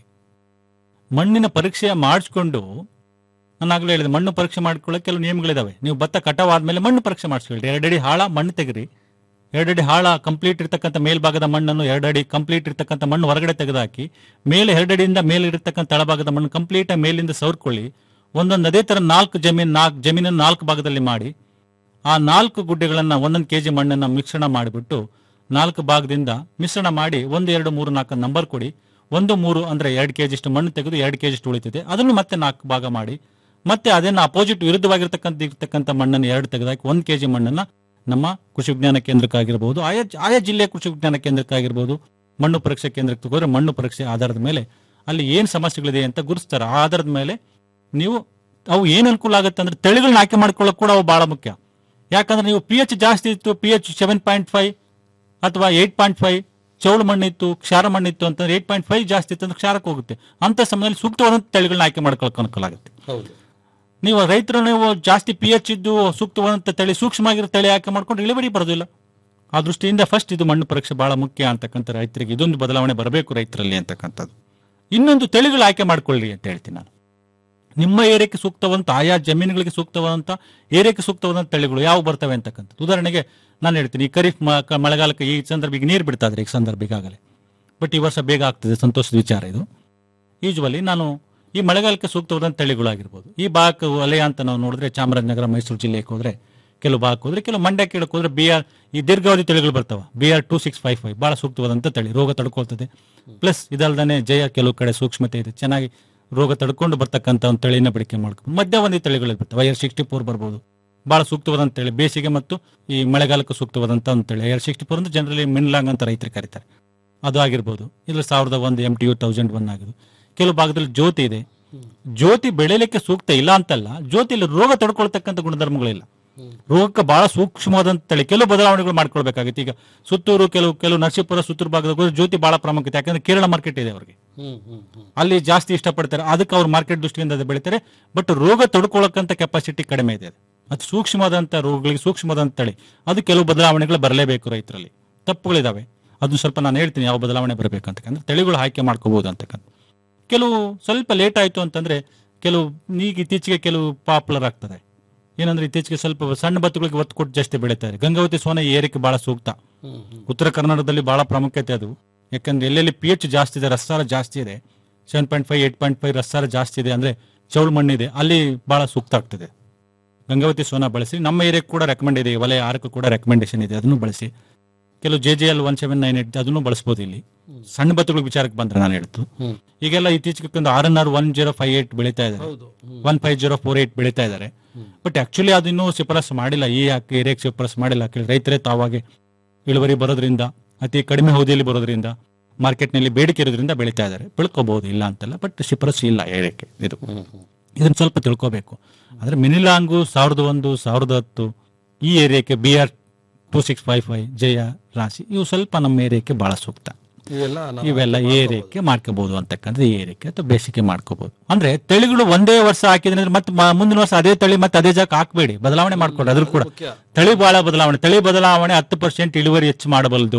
ಮಣ್ಣಿನ ಪರೀಕ್ಷೆ ಮಾಡಿಸ್ಕೊಂಡು ನಾನು ಆಗಲೇ ಹೇಳಿದೆ ಮಣ್ಣು ಪರೀಕ್ಷೆ ಮಾಡ್ಕೊಳ್ಳೋಕೆ ಕೆಲವು ನಿಯಮಗಳಿದಾವೆ ನೀವು ಭತ್ತ ಕಟಾವ್ ಆದ್ಮೇಲೆ ಮಣ್ಣು ಪರೀಕ್ಷೆ ಮಾಡಿಸ್ಕೊಳ್ಳಿ ಎರಡಡಿ ಹಾಳ ಮಣ್ಣು ತೆಗಿರಿ ಎರಡಡಿ ಹಾಳ ಕಂಪ್ಲೀಟ್ ಇರ್ತಕ್ಕಂಥ ಮೇಲ್ಭಾಗದ ಮಣ್ಣನ್ನು ಎರಡಡಿ ಕಂಪ್ಲೀಟ್ ಇರ್ತಕ್ಕಂಥ ಮಣ್ಣು ಹೊರಗಡೆ ತೆಗೆದುಹಾಕಿ ಮೇಲೆ ಎರಡಡಿಯಿಂದ ಮೇಲೆ ಇರತಕ್ಕಂಥ ತಳಭಾಗದ ಮಣ್ಣು ಕಂಪ್ಲೀಟ್ ಮೇಲಿಂದ ಸವರ್ಕೊಳ್ಳಿ ಒಂದೊಂದು ಅದೇ ತರ ನಾಲ್ಕು ಜಮೀನು ನಾಲ್ಕು ಜಮೀನನ್ನು ನಾಲ್ಕು ಭಾಗದಲ್ಲಿ ಮಾಡಿ ಆ ನಾಲ್ಕು ಗುಡ್ಡೆಗಳನ್ನ ಒಂದೊಂದು ಕೆಜಿ ಮಣ್ಣನ್ನ ಮಿಶ್ರಣ ಮಾಡಿಬಿಟ್ಟು ನಾಲ್ಕು ಭಾಗದಿಂದ ಮಿಶ್ರಣ ಮಾಡಿ ಒಂದು ಎರಡು ಮೂರು ನಾಲ್ಕು ನಂಬರ್ ಕೊಡಿ ಒಂದು ಮೂರು ಅಂದ್ರೆ ಎರಡು ಕೆಜಿ ಇಷ್ಟು ಮಣ್ಣು ತೆಗೆದು ಎರಡು ಕೆಜಿ ಇಷ್ಟು ಉಳಿತಿದೆ ಅದನ್ನು ಮತ್ತೆ ನಾಲ್ಕು ಭಾಗ ಮಾಡಿ ಮತ್ತೆ ಅದನ್ನ ಅಪೋಸಿಟ್ ವಿರುದ್ಧವಾಗಿರ್ತಕ್ಕಂಥ ಇರ್ತಕ್ಕಂಥ ಮಣ್ಣನ್ನು ಎರಡು ತೆಗೆದಾಕಿ ಒಂದು ಕೆಜಿ ಮಣ್ಣನ್ನ ನಮ್ಮ ಕೃಷಿ ವಿಜ್ಞಾನ ಕೇಂದ್ರಕ್ಕಾಗಿರ್ಬೋದು ಆಯಾ ಆಯಾ ಜಿಲ್ಲೆಯ ಕೃಷಿ ವಿಜ್ಞಾನ ಕೇಂದ್ರಕ್ಕಾಗಿರ್ಬೋದು ಮಣ್ಣು ಪರೀಕ್ಷೆ ಕೇಂದ್ರಕ್ಕೆ ತಗೋದ್ರೆ ಮಣ್ಣು ಪರೀಕ್ಷೆ ಆಧಾರದ ಮೇಲೆ ಅಲ್ಲಿ ಏನು ಸಮಸ್ಯೆಗಳಿದೆ ಅಂತ ಗುರುಸ್ತಾರೆ ಆ ಆಧಾರದ ಮೇಲೆ ನೀವು ಅವು ಏನು ಅನುಕೂಲ ಆಗುತ್ತೆ ಅಂದ್ರೆ ತಳಿಗಳನ್ನ ಆಯ್ಕೆ ಮಾಡ್ಕೊಳ್ಳೋಕೆ ಕೂಡ ಅವು ಬಹಳ ಮುಖ್ಯ ಯಾಕಂದ್ರೆ ನೀವು ಪಿ ಎಚ್ ಜಾಸ್ತಿ ಇತ್ತು P H seven point five ಅಥವಾ ಏಟ್ ಪಾಯಿಂಟ್ ಫೈವ್ ಚೌಳು ಮಣ್ಣಿತ್ತು ಕ್ಷಾರ ಮಣ್ಣಿತ್ತು ಅಂತಂದ್ರೆ ಏಟ್ ಪಾಯಿಂಟ್ ಫೈವ್ ಜಾಸ್ತಿ ಇತ್ತು ಅಂದ್ರೆ ಕ್ಷಾರಕ್ಕೆ ಹೋಗುತ್ತೆ ಅಂತ ಸಮಯದಲ್ಲಿ ಸೂಕ್ತವಾದಂಥ ತಳಿಗಳನ್ನ ಆಯ್ಕೆ ಮಾಡ್ಕೊಳ್ಳೋಕೆ ಅನುಕೂಲ ಆಗುತ್ತೆ ಹೌದು ನೀವು ರೈತರು ನೀವು ಜಾಸ್ತಿ ಪಿ ಎಚ್ ಇದ್ದು ಸೂಕ್ತವಾದಂಥ ತಳಿ ಸೂಕ್ಷ್ಮವಾಗಿರೋ ತಳಿ ಆಯ್ಕೆ ಮಾಡ್ಕೊಂಡು ಇಳುವರಿ ಬರೋದಿಲ್ಲ ಆ ದೃಷ್ಟಿಯಿಂದ ಫಸ್ಟ್ ಇದು ಮಣ್ಣು ಪರೀಕ್ಷೆ ಬಹಳ ಮುಖ್ಯ ಅಂತಕ್ಕಂಥ ರೈತರಿಗೆ ಇದೊಂದು ಬದಲಾವಣೆ ಬರಬೇಕು ರೈತರಲ್ಲಿ ಅಂತಕ್ಕಂಥದ್ದು ಇನ್ನೊಂದು ತಳಿಗಳು ಆಯ್ಕೆ ಮಾಡ್ಕೊಳ್ಳಿ ಅಂತ ಹೇಳ್ತೀನಿ ನಾನು ನಿಮ್ಮ ಏರಿಯಾಕ್ಕೆ ಸೂಕ್ತವಂತ ಆಯಾ ಜಮೀನುಗಳಿಗೆ ಸೂಕ್ತವಾದಂತ ಏರಿಯಾಕ್ಕೆ ಸೂಕ್ತವಾದಂತ ತಳಿಗಳು ಯಾವ ಬರ್ತವೆ ಅಂತಕ್ಕಂಥದ್ದು ಉದಾಹರಣೆಗೆ ನಾನು ಹೇಳ್ತೀನಿ ಈ ಖರೀಫ್ ಮ- ಕ- ಮಳೆಗಾಲಕ್ಕೆ ಈ ಸಂದರ್ಭ ಈಗ ನೀರು ಬಿಡ್ತಾ ಇದ್ರೆ ಈ ಸಂದರ್ಭ ಈಗಾಗಲೇ ಬಟ್ ಈ ವರ್ಷ ಬೇಗ ಆಗ್ತದೆ ಸಂತೋಷದ ವಿಚಾರ ಇದು ಯೂಶ್ವಲಿ ನಾನು ಈ ಮಳೆಗಾಲಕ್ಕೆ ಸೂಕ್ತವಾದಂಥ ತಳಿಗಳಾಗಿರ್ಬೋದು ಈ ಭಾಗಕ್ಕೆ ವಲಯ ಅಂತ ನಾವು ನೋಡಿದ್ರೆ ಚಾಮರಾಜನಗರ ಮೈಸೂರು ಜಿಲ್ಲೆಗೆ ಹೋದ್ರೆ ಕೆಲವು ಭಾಗಕ್ಕೆ ಹೋದ್ರೆ ಕೆಲವು ಮಂಡ್ಯ ಕೇಳಕ್ಕೆ ಹೋದ್ರೆ ಬಿ ಆರ್ ಈ ದೀರ್ಘಾವಧಿ ತಳಿಗಳು ಬರ್ತಾವ B R two six five five ಬಹಳ ಸೂಕ್ತವಾದಂಥ ತಳಿ ರೋಗ ತಡ್ಕೊಳ್ತದೆ ಪ್ಲಸ್ ಇದಲ್ದೇ ಜಯ ಕೆಲವು ಕಡೆ ಸೂಕ್ಷ್ಮತೆ ಇದೆ ಚೆನ್ನಾಗಿ ರೋಗ ತಡ್ಕೊಂಡು ಬರ್ತಕ್ಕಂಥ ಒಂದು ತಳಿನ ಬಳಕೆ ಮಾಡ್ಕೊಂಡು ಮಧ್ಯವಧಿ ತಳಿಗಳು ಬರ್ತವೆ ಐಆರ್ ಸಿಕ್ಸ್ಟಿ ಫೋರ್ ಬರ್ಬೋದು ಬಹಳ ಸೂಕ್ತವಾದಂಥ ತಳಿ ಬೇಸಿಗೆ ಮತ್ತು ಈ ಮಳೆಗಾಲಕ್ಕೆ ಸೂಕ್ತವಾದಂಥ ಒಂದು ತಳಿ ಐಆರ್ ಸಿಕ್ಸ್ಟಿ ಫೋರ್ ಅಂದ್ರೆ ಜನರಲಿ ಮಿನ್ಲಾಂಗ್ ಅಂತ ರೈತರು ಕರೀತಾರೆ ಅದು ಆಗಿರ್ಬೋದು ಇಲ್ಲ ಸಾವಿರದ ಒಂದು M T U thousand one ಆಗಿದ್ದು ಕೆಲವು ಭಾಗದಲ್ಲಿ ಜ್ಯೋತಿ ಇದೆ ಜ್ಯೋತಿ ಬೆಳೆಯಲಿಕ್ಕೆ ಸೂಕ್ತ ಇಲ್ಲ ಅಂತಲ್ಲ ಜ್ಯೋತಿಯಲ್ಲಿ ರೋಗ ತಡ್ಕೊಳ್ತಕ್ಕಂಥ ಗುಣಧರ್ಮಗಳಿಲ್ಲ ರೋಗಕ್ಕೆ ಬಹಳ ಸೂಕ್ಷ್ಮವಾದಂತ ತಳಿ ಕೆಲವು ಬದಲಾವಣೆಗಳು ಮಾಡ್ಕೊಳ್ಬೇಕಾಗಿತ್ತು ಈಗ ಸುತ್ತೂರು ಕೆಲವು ಕೆಲವು ನರಸೀಪುರ ಸುತ್ತೂರು ಭಾಗದ ಹೋದ್ರೆ ಜ್ಯೋತಿ ಬಹಳ ಪ್ರಾಮುಖ್ಯತೆ ಯಾಕಂದ್ರೆ ಕೇರಳ ಮಾರ್ಕೆಟ್ ಇದೆ ಅವರಿಗೆ ಅಲ್ಲಿ ಜಾಸ್ತಿ ಇಷ್ಟಪಡ್ತಾರೆ ಅದಕ್ಕೆ ಅವ್ರು ಮಾರ್ಕೆಟ್ ದೃಷ್ಟಿಯಿಂದ ಅದು ಬೆಳಿತಾರೆ ಬಟ್ ರೋಗ ತಡ್ಕೊಳ್ಳೋಕ್ಕಂತ ಕೆಪಾಸಿಟಿ ಕಡಿಮೆ ಇದೆ ಅದು. ಅದು ಸೂಕ್ಷ್ಮವಾದಂತ ರೋಗಗಳಿಗೆ ಸೂಕ್ಷ್ಮವಾದಂತ ತಳಿ ಅದು ಕೆಲವು ಬದಲಾವಣೆಗಳು ಬರಲೇಬೇಕು ರೈತರಲ್ಲಿ ತಪ್ಪುಗಳಿದಾವೆ ಅದು ಸ್ವಲ್ಪ ನಾನು ಹೇಳ್ತೀನಿ ಯಾವ ಬದಲಾವಣೆ ಬರಬೇಕಂತಕ್ಕಂದ್ರೆ ತಳಿಗಳು ಆಯ್ಕೆ ಮಾಡ್ಕೋಬಹುದು ಅಂತಕ್ಕಂಥ ಕೆಲವು ಸ್ವಲ್ಪ ಲೇಟ್ ಆಯ್ತು ಅಂತಂದ್ರೆ ಕೆಲವು ಈಗ ಇತ್ತೀಚೆಗೆ ಕೆಲವು ಪಾಪ್ಯುಲರ್ ಆಗ್ತದೆ ಏನಂದ್ರೆ ಇತ್ತೀಚೆಗೆ ಸ್ವಲ್ಪ ಸಣ್ಣ ಭತ್ತಗಳಿಗೆ ಒತ್ತು ಕೊಟ್ಟು ಜಾಸ್ತಿ ಬೆಳೀತಾರೆ ಗಂಗಾವತಿ ಸೋನೆ ಈ ಏರಿಕೆ ಬಹಳ ಸೂಕ್ತ ಉತ್ತರ ಕರ್ನಾಟಕದಲ್ಲಿ ಬಹಳ ಪ್ರಾಮುಖ್ಯತೆ ಅದು ಯಾಕಂದ್ರೆ ಎಲ್ಲೆಲ್ಲಿ ಪಿ ಎಚ್ ಜಾಸ್ತಿ ಇದೆ ರಸಾರ ಜಾಸ್ತಿ ಇದೆ seven point five eight point five ರಸಾರ ಜಾಸ್ತಿ ಇದೆ ಅಂದ್ರೆ ಚೌಳು ಮಣ್ಣಿದೆ ಅಲ್ಲಿ ಬಹಳ ಸೂಕ್ತ ಆಗ್ತದೆ ಗಂಗಾವತಿ ಸೋನಾ ಬಳಸಿ ನಮ್ಮ ಏರಿಯಾಕ್ಕೆ ಕೂಡ ರೆಕಮೆಂಡ್ ಇದೆ ವಲಯ ಆರಕ್ಕೂ ಕೂಡ ರೆಕಮೆಂಡೇಶನ್ ಇದೆ ಅದನ್ನು ಬಳಸಿ ಕೆಲವು J J L one seven nine eight ಅದನ್ನು ಬಳಸಬಹುದು ಇಲ್ಲಿ ಸಣ್ಣ ಭತ್ತಗಳ ವಿಚಾರಕ್ಕೆ ಬಂದ್ರೆ ನಾನು ಹೇಳ್ತು ಈಗೆಲ್ಲ ಇತ್ತೀಚೆಗೆ ಒಂದು R N R one zero five eight ಬೆಳೀತಾ ಇದ್ದಾರೆ one five zero four eight ಬೆಳೀತಾ ಇದ್ದಾರೆ ಬಟ್ ಆಕ್ಚುಲಿ ಅದು ಇನ್ನೂ ಶಿಫಾರಸ್ ಮಾಡಿಲ್ಲ ಈ ಏರಿಯಾಕ್ಕೆ ಶಿಫಾರಸ್ ಮಾಡಿಲ್ಲ ಯಾಕಂದ್ರೆ ರೈತರೇ ತಾವಾಗೆ ಇಳುವರಿ ಬರೋದ್ರಿಂದ ಅತಿ ಕಡಿಮೆ ಅವಧಿಯಲ್ಲಿ ಬರೋದ್ರಿಂದ ಮಾರ್ಕೆಟ್ನಲ್ಲಿ ಬೇಡಿಕೆ ಇರೋದ್ರಿಂದ ಬೆಳೀತಾ ಇದ್ದಾರೆ ಬೆಳ್ಕೋಬಹುದು ಇಲ್ಲ ಅಂತಲ್ಲ ಬಟ್ ಶಿಫಾರಸ್ ಇಲ್ಲ ಏರಿಯಾಕ್ಕೆ ಇದು ಇದನ್ನ ಸ್ವಲ್ಪ ತಿಳ್ಕೋಬೇಕು ಆದ್ರೆ ಮಿನಿಲಾಂಗು ಸಾವಿರದ ಒಂದು ಸಾವಿರದ ಹತ್ತು ಈ ಏರಿಯಾಕ್ಕೆ B R two six five five Jaya Rasi ಇವು ಸ್ವಲ್ಪ ನಮ್ಮ ಏರಿಯಾಕ್ಕೆ ಬಹಳ ಸೂಕ್ತ ಇವೆಲ್ಲ ನಾವು ಇವೆಲ್ಲ ಏರಿಯಾಕ್ಕೆ ಮಾಡ್ಕೋಬಹುದು ಅಂತಕ್ಕಂಥ ಏರಿಯಾಕ್ಕೆ ಅಥವಾ ಬೇಸಿಗೆ ಮಾಡ್ಕೋಬಹುದು ಅಂದ್ರೆ ತಳಿಗಳು ಒಂದೇ ವರ್ಷ ಹಾಕಿದ್ರೆ ಮತ್ತೆ ಮ- ಮುಂದಿನ ವರ್ಷ ಅದೇ ತಳಿ ಮತ್ತೆ ಅದೇ ಜಾಗ ಹಾಕ್ಬೇಡಿ ಬದಲಾವಣೆ ಮಾಡ್ಕೊಡಿ ಅದ್ರ ಕೂಡ ತಳಿ ಬಹಳ ಬದಲಾವಣೆ ತಳಿ ಬದಲಾವಣೆ ಹತ್ತು ಪರ್ಸೆಂಟ್ ಇಳುವರಿ ಹೆಚ್ಚು ಮಾಡಬಲ್ಲದು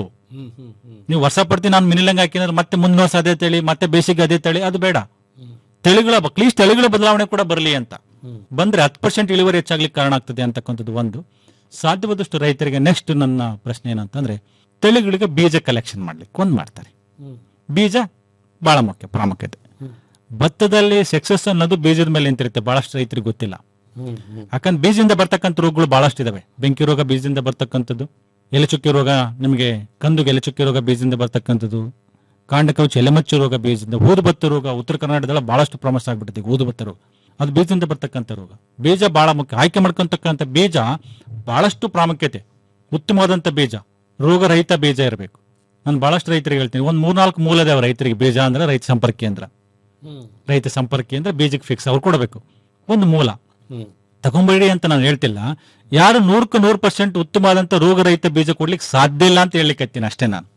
ನೀವು ವರ್ಷ ಪಡ್ತಿ ನಾನು ಮಿನಿಲಂಗ್ ಹಾಕಿದ್ರೆ ಮತ್ತೆ ಮುಂದಿನ ವರ್ಷ ಅದೇ ತಳಿ ಮತ್ತೆ ಬೇಸಿಗೆ ಅದೇ ತಳಿ ಅದು ಬೇಡ ತಳಿಗಳ ಅಟ್ಲೀಸ್ಟ್ ತಳಿಗಳ ಬದಲಾವಣೆ ಕೂಡ ಬರಲಿ ಅಂತ ಬಂದ್ರೆ ಹತ್ತು ಪರ್ಸೆಂಟ್ ಇಳುವರಿ ಹೆಚ್ಚಾಗ್ಲಿಕ್ಕೆ ಕಾರಣ ಆಗ್ತದೆ ಅಂತಕ್ಕಂಥದ್ದು ಒಂದು ಸಾಧ್ಯವಾದಷ್ಟು ರೈತರಿಗೆ ನೆಕ್ಸ್ಟ್ ನನ್ನ ಪ್ರಶ್ನೆ ಏನಂತಂದ್ರೆ ತಳಿಗಳಿಗೆ ಬೀಜ ಕಲೆಕ್ಷನ್ ಮಾಡ್ಲಿಕ್ಕೆ ಒಂದ್ ಮಾಡ್ತಾರೆ ಬೀಜ ಬಹಳ ಮುಖ್ಯ ಪ್ರಾಮುಖ್ಯತೆ ಭತ್ತದಲ್ಲಿ ಸಕ್ಸಸ್ ಅನ್ನೋದು ಬೀಜದ ಮೇಲೆ ನಿಂತಿರುತ್ತೆ ಬಹಳಷ್ಟು ರೈತರಿಗೆ ಗೊತ್ತಿಲ್ಲ ಯಾಕಂದ್ರೆ ಬೀಜದಿಂದ ಬರ್ತಕ್ಕಂಥ ರೋಗಗಳು ಬಹಳಷ್ಟು ಇದಾವೆ ಬೆಂಕಿ ರೋಗ ಬೀಜದಿಂದ ಬರ್ತಕ್ಕಂಥದ್ದು ಎಲೆಚುಕ್ಕಿ ರೋಗ ನಿಮಗೆ ಕಂದುಗೆ ಎಲೆಚುಕ್ಕಿ ರೋಗ ಬೀಜದಿಂದ ಬರ್ತಕ್ಕಂಥದ್ದು ಕಾಂಡ ಕವಚ ಎಲೆಮಚ್ಚು ರೋಗ ಬೀಜದಿಂದ ಊದುಬತ್ತ ರೋಗ ಉತ್ತರ ಕರ್ನಾಟಕದಲ್ಲ ಬಹಳಷ್ಟು ಪ್ರಮುಖ ಆಗ್ಬಿಟ್ಟಿದೆ ಈಗ ಊದುಬತ್ತ ರೋಗ ಅದು ಬೀಜದಿಂದ ಬರ್ತಕ್ಕಂಥ ರೋಗ ಬೀಜ ಬಹಳ ಮುಖ್ಯ ಆಯ್ಕೆ ಮಾಡ್ಕೊಂತಕ್ಕಂಥ ಬೀಜ ಬಹಳಷ್ಟು ಪ್ರಾಮುಖ್ಯತೆ ಉತ್ತಮವಾದಂಥ ಬೀಜ ರೋಗರಹಿತ ಬೀಜ ಇರಬೇಕು ನಾನು ಬಹಳಷ್ಟು ರೈತರಿಗೆ ಹೇಳ್ತೀನಿ ಒಂದು ಮೂರ್ನಾಲ್ಕು ಮೂಲ ಇದಾವೆ ರೈತರಿಗೆ ಬೀಜ ಅಂದ್ರೆ ರೈತ ಸಂಪರ್ಕ ಕೇಂದ್ರ ರೈತ ಸಂಪರ್ಕ ಕೇಂದ್ರ ಬೀಜಕ್ಕೆ ಫಿಕ್ಸ್ ಅವ್ರು ಕೊಡಬೇಕು ಒಂದು ಮೂಲ ತಗೊಂಬೇಡಿ ಅಂತ ನಾನು ಹೇಳ್ತಿಲ್ಲ ಯಾರು ನೂರಕ್ಕೆ ನೂರು ಪರ್ಸೆಂಟ್ ಉತ್ತಮವಾದಂತ ರೋಗರಹಿತ ಬೀಜ ಕೊಡ್ಲಿಕ್ಕೆ ಸಾಧ್ಯ ಇಲ್ಲ ಅಂತ ಹೇಳಲಿಕ್ಕೆ ಅಷ್ಟೇ ನಾನು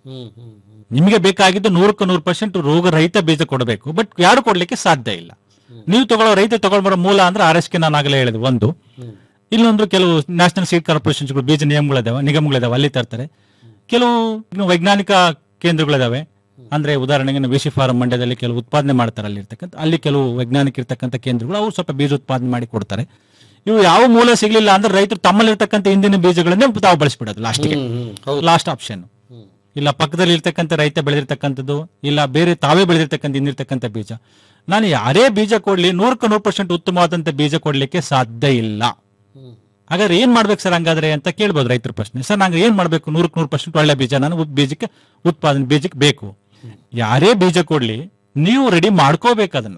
ನಿಮಗೆ ಬೇಕಾಗಿದ್ದು ನೂರಕ್ಕೆ ನೂರು ಪರ್ಸೆಂಟ್ ರೋಗರಹಿತ ಬೀಜ ಕೊಡಬೇಕು ಬಟ್ ಯಾರು ಕೊಡ್ಲಿಕ್ಕೆ ಸಾಧ್ಯ ಇಲ್ಲ ನೀವು ತಗೊಳ್ಳೋ ರೈತ ತಗೊಳ್ಬರೋ ಮೂಲ ಅಂದ್ರೆ ಆರ್ ಎಸ್ ಕೆ ನಾನು ಆಗಲೇ ಹೇಳಿದೆ ಒಂದು ಇಲ್ಲೊಂದು ಕೆಲವು ನ್ಯಾಷನಲ್ ಸೀಡ್ ಕಾರ್ಪೊರೇಷನ್ಸ್ಗಳು ಬೀಜ ನಿಯಮಗಳಿದಾವೆ ನಿಗಮಗಳಿದಾವೆ ಅಲ್ಲಿ ತರ್ತಾರೆ ಕೆಲವು ಇನ್ನು ವೈಜ್ಞಾನಿಕ ಕೇಂದ್ರಗಳಿದಾವೆ ಅಂದ್ರೆ ಉದಾಹರಣೆಗೆ ವಿಶಿ ಫಾರಂ ಮಂಡ್ಯದಲ್ಲಿ ಕೆಲವು ಉತ್ಪಾದನೆ ಮಾಡ್ತಾರೆ ಅಲ್ಲಿ ಇರ್ತಕ್ಕಂಥ ಅಲ್ಲಿ ಕೆಲವು ವೈಜ್ಞಾನಿಕ ಇರ್ತಕ್ಕಂಥ ಕೇಂದ್ರಗಳು ಅವರು ಸ್ವಲ್ಪ ಬೀಜ ಉತ್ಪಾದನೆ ಮಾಡಿ ಕೊಡ್ತಾರೆ ಇವು ಯಾವ ಮೂಲ ಸಿಗ್ಲಿಲ್ಲ ಅಂದ್ರೆ ರೈತರು ತಮ್ಮಲ್ಲಿರ್ತಕ್ಕಂಥ ಇಂದಿನ ಬೀಜಗಳನ್ನೇ ತಾವು ಬಳಸ್ಬಿಡೋದು ಲಾಸ್ಟ್ಗೆ ಲಾಸ್ಟ್ ಆಪ್ಷನ್ ಇಲ್ಲ ಪಕ್ಕದಲ್ಲಿ ಇರ್ತಕ್ಕಂಥ ರೈತ ಬೆಳೆದಿರ್ತಕ್ಕಂಥದ್ದು ಇಲ್ಲ ಬೇರೆ ತಾವೇ ಬೆಳೆದಿರ್ತಕ್ಕಂಥ ಇನ್ನಿರ್ತಕ್ಕಂಥ ಬೀಜ ನಾನು ಯಾರೇ ಬೀಜ ಕೊಡ್ಲಿ ನೂರಕ್ಕೆ ನೂರು ಪರ್ಸೆಂಟ್ ಉತ್ತಮವಾದಂತ ಬೀಜ ಕೊಡ್ಲಿಕ್ಕೆ ಸಾಧ್ಯ ಇಲ್ಲ ಹಾಗಾದ್ರೆ ಏನ್ ಮಾಡ್ಬೇಕು ಸರ್ ಹಂಗಾದ್ರೆ ಅಂತ ಕೇಳ್ಬೋದು ರೈತರ ಪ್ರಶ್ನೆ ಸರ್ ನಂಗೆ ಏನ್ ಮಾಡ್ಬೇಕು ನೂರಕ್ಕೆ ನೂರು ಪರ್ಸೆಂಟ್ ಒಳ್ಳೆ ಬೀಜ ನಾನು ಉತ್- ಬೀಜಕ್ಕೆ ಉತ್ಪಾದನೆ ಬೀಜಕ್ಕೆ ಬೇಕು ಯಾರೇ ಬೀಜ ಕೊಡ್ಲಿ ನೀವು ರೆಡಿ ಮಾಡ್ಕೋಬೇಕು ಅದನ್ನ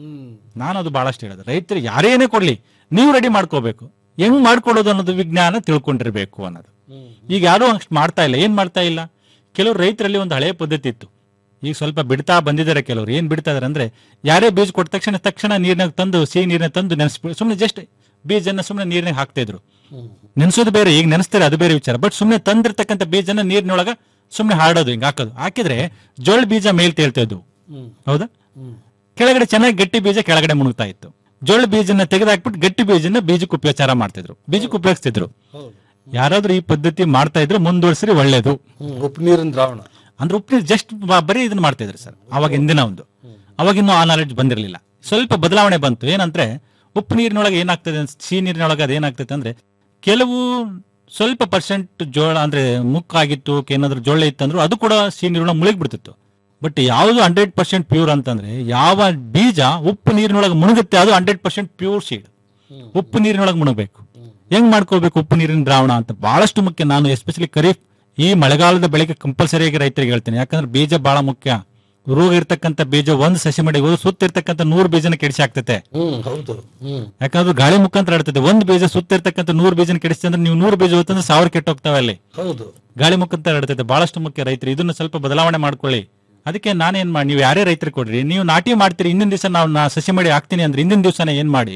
ನಾನು ಅದು ಬಹಳಷ್ಟು ಹೇಳೋದು ರೈತರು ಯಾರೇನೇ ಕೊಡ್ಲಿ ನೀವು ರೆಡಿ ಮಾಡ್ಕೋಬೇಕು ಹೆಂಗ್ ಮಾಡ್ಕೊಳ್ಳೋದು ಅನ್ನೋದು ವಿಜ್ಞಾನ ತಿಳ್ಕೊಂಡಿರ್ಬೇಕು ಅನ್ನೋದು ಈಗ ಯಾರು ಅಷ್ಟು ಮಾಡ್ತಾ ಇಲ್ಲ ಏನ್ ಮಾಡ್ತಾ ಇಲ್ಲ ಕೆಲವರು ರೈತರಲ್ಲಿ ಒಂದು ಹಳೆಯ ಪದ್ಧತಿ ಇತ್ತು ಈಗ ಸ್ವಲ್ಪ ಬಿಡ್ತಾ ಬಂದಿದ್ದಾರೆ ಕೆಲವರು ಏನ್ ಬಿಡ್ತಾ ಇದಾರೆ ಅಂದ್ರೆ ಯಾರೇ ಬೀಜ ಕೊಟ್ಟ ತಕ್ಷಣ ತಕ್ಷಣ ನೀರ್ನಾಗ ತಂದು ಸಿಹಿ ನೀರ್ನ ತಂದು ನೆನೆಸ್ಬಿಟ್ಟು ಸುಮ್ಮನೆ ಜಸ್ಟ್ ಬೀಜನ ಸುಮ್ಮನೆ ನೀರ್ನಾಗ ಹಾಕ್ತಾ ಇದ್ರು ನೆನೆಸೋದು ಬೇರೆ ಈಗ ನೆನೆಸ್ತಾರೆ ಅದು ಬೇರೆ ವಿಚಾರ ಬಟ್ ಸುಮ್ಮನೆ ತಂದಿರ್ತಕ್ಕಂಥ ಬೀಜನ ನೀರಿನೊಳಗ ಸುಮ್ಮನೆ ಹಾಡೋದು ಹಿಂಗ್ ಹಾಕೋದು ಹಾಕಿದ್ರೆ ಜೋಳ ಬೀಜ ಮೇಲ್ ತೇಳ್ತಾ ಇದ್ವು ಹೌದಾ ಕೆಳಗಡೆ ಚೆನ್ನಾಗಿ ಗಟ್ಟಿ ಬೀಜ ಕೆಳಗಡೆ ಮುಳುಗ್ತಾ ಇತ್ತು ಜೋಳ ಬೀಜನ ತೆಗೆದಾಕ್ಬಿಟ್ಟು ಗಟ್ಟಿ ಬೀಜನ ಬೀಜಕ್ಕೆ ಉಪಚಾರ ಮಾಡ್ತಿದ್ರು ಬೀಜಕ್ಕೆ ಉಪಯೋಗಿಸ್ತಿದ್ರು ಯಾರಾದ್ರೂ ಈ ಪದ್ಧತಿ ಮಾಡ್ತಾ ಇದ್ರೆ ಮುಂದುವರ್ಸ್ರಿ ಒಳ್ಳೇದು ಉಪ್ಪು ನೀರಿನ ದ್ರಾವಣ ಅಂದ್ರೆ ಉಪ್ಪು ನೀರು ಜಸ್ಟ್ ಬರೀ ಇದನ್ನ ಮಾಡ್ತಾ ಇದ್ರು ಸರ್ ಅವಾಗ ಹಿಂದಿನ ಒಂದು ಅವಾಗ ಇನ್ನೂ ಆ ನಾಲೆಡ್ಜ್ ಬಂದಿರಲಿಲ್ಲ ಸ್ವಲ್ಪ ಬದಲಾವಣೆ ಬಂತು ಏನಂದ್ರೆ ಉಪ್ಪು ನೀರಿನೊಳಗೆ ಏನಾಗ್ತದೆ ಅಂತ- ಸಿಹಿ ನೀರಿನೊಳಗೆ ಅದು ಏನಾಗ್ತದೆ ಅಂದ್ರೆ ಕೆಲವು ಸ್ವಲ್ಪ ಪರ್ಸೆಂಟ್ ಜೋಳ ಅಂದ್ರೆ ಮುಕ್ಕಾಗಿತ್ತು ಏನಾದ್ರು ಜೋಳ ಇತ್ತಂದ್ರು ಅದು ಕೂಡ ಸಿಹಿ ನೀರಿನೊಳಗೆ ಮುಳುಗಿ ಬಿಡ್ತಿತ್ತು ಬಟ್ ಯಾವುದು ಹಂಡ್ರೆಡ್ ಪರ್ಸೆಂಟ್ ಪ್ಯೂರ್ ಅಂತಂದ್ರೆ ಯಾವ ಬೀಜ ಉಪ್ಪು ನೀರಿನೊಳಗೆ ಮುಳುಗುತ್ತೆ ಅದು ಹಂಡ್ರೆಡ್ ಪರ್ಸೆಂಟ್ ಪ್ಯೂರ್ ಸೀಡ್ ಉಪ್ಪು ನೀರಿನೊಳಗೆ ಮುಳುಗಬೇಕು ಹೆಂಗ್ ಮಾಡ್ಕೋಬೇಕು ಉಪ್ಪು ನೀರಿನ ದ್ರಾವಣ ಅಂತ ಬಹಳಷ್ಟು ಮುಖ್ಯ ನಾನು ಎಸ್ಪೆಷಲಿ ಖರೀಫ್ ಈ ಮಳೆಗಾಲದ ಬೆಳೆಗೆ ಕಂಪಲ್ಸರಿಯಾಗಿ ರೈತರಿಗೆ ಹೇಳ್ತೀನಿ ಯಾಕಂದ್ರೆ ಬೀಜ ಬಹಳ ಮುಖ್ಯ ರೋಗ ಇರ್ತಕ್ಕಂಥ ಬೀಜ ಒಂದು ಸಸಿ ಮಾಡಿ ಸುತ್ತ ಇರ್ತಕ್ಕಂಥ ನೂರು ಬೀಜನ ಕೆಡಿಸಿ ಆಗ್ತತೆ ಹ್ಮ್ ಹೌದು ಹ್ಮ್ ಯಾಕಂದ್ರೆ ಗಾಳಿ ಮುಖಾಂತರ ಆಡ್ತದೆ ಒಂದು ಬೀಜ ಸುತ್ತ ಇರ್ತಕ್ಕಂಥ ನೂರು ಬೀಜನ ಕೆಡಿಸಿ ಅಂದ್ರೆ ನೀವು ನೂರು ಬೀಜ ಹೊತ್ತಂದ್ರೆ ಸಾವಿರ ಕೆಟ್ಟ ಹೋಗ್ತಾವೆ ಅಲ್ಲಿ ಹೌದು ಗಾಳಿ ಮುಖಾಂತರ ಆಡ್ತದೆ ಬಹಳಷ್ಟು ಮುಖ್ಯ ರೈತರು ಇದನ್ನ ಸ್ವಲ್ಪ ಬದಲಾವಣೆ ಮಾಡ್ಕೊಳ್ಳಿ ಅದಕ್ಕೆ ನಾನೇನ್ ಮಾಡಿ ನೀವು ಯಾರೇ ರೈತರಿಗೆ ಕೊಡ್ರಿ ನೀವು ನಾಟಿ ಮಾಡ್ತೀರಿ ಇಂದಿನ ದಿವಸ ನಾವು ನಾ ಸಸಿ ಮಾಡಿ ಹಾಕ್ತೀನಿ ಅಂದ್ರೆ ಇಂದಿನ ದಿವಸನೇ ಏನ್ ಮಾಡಿ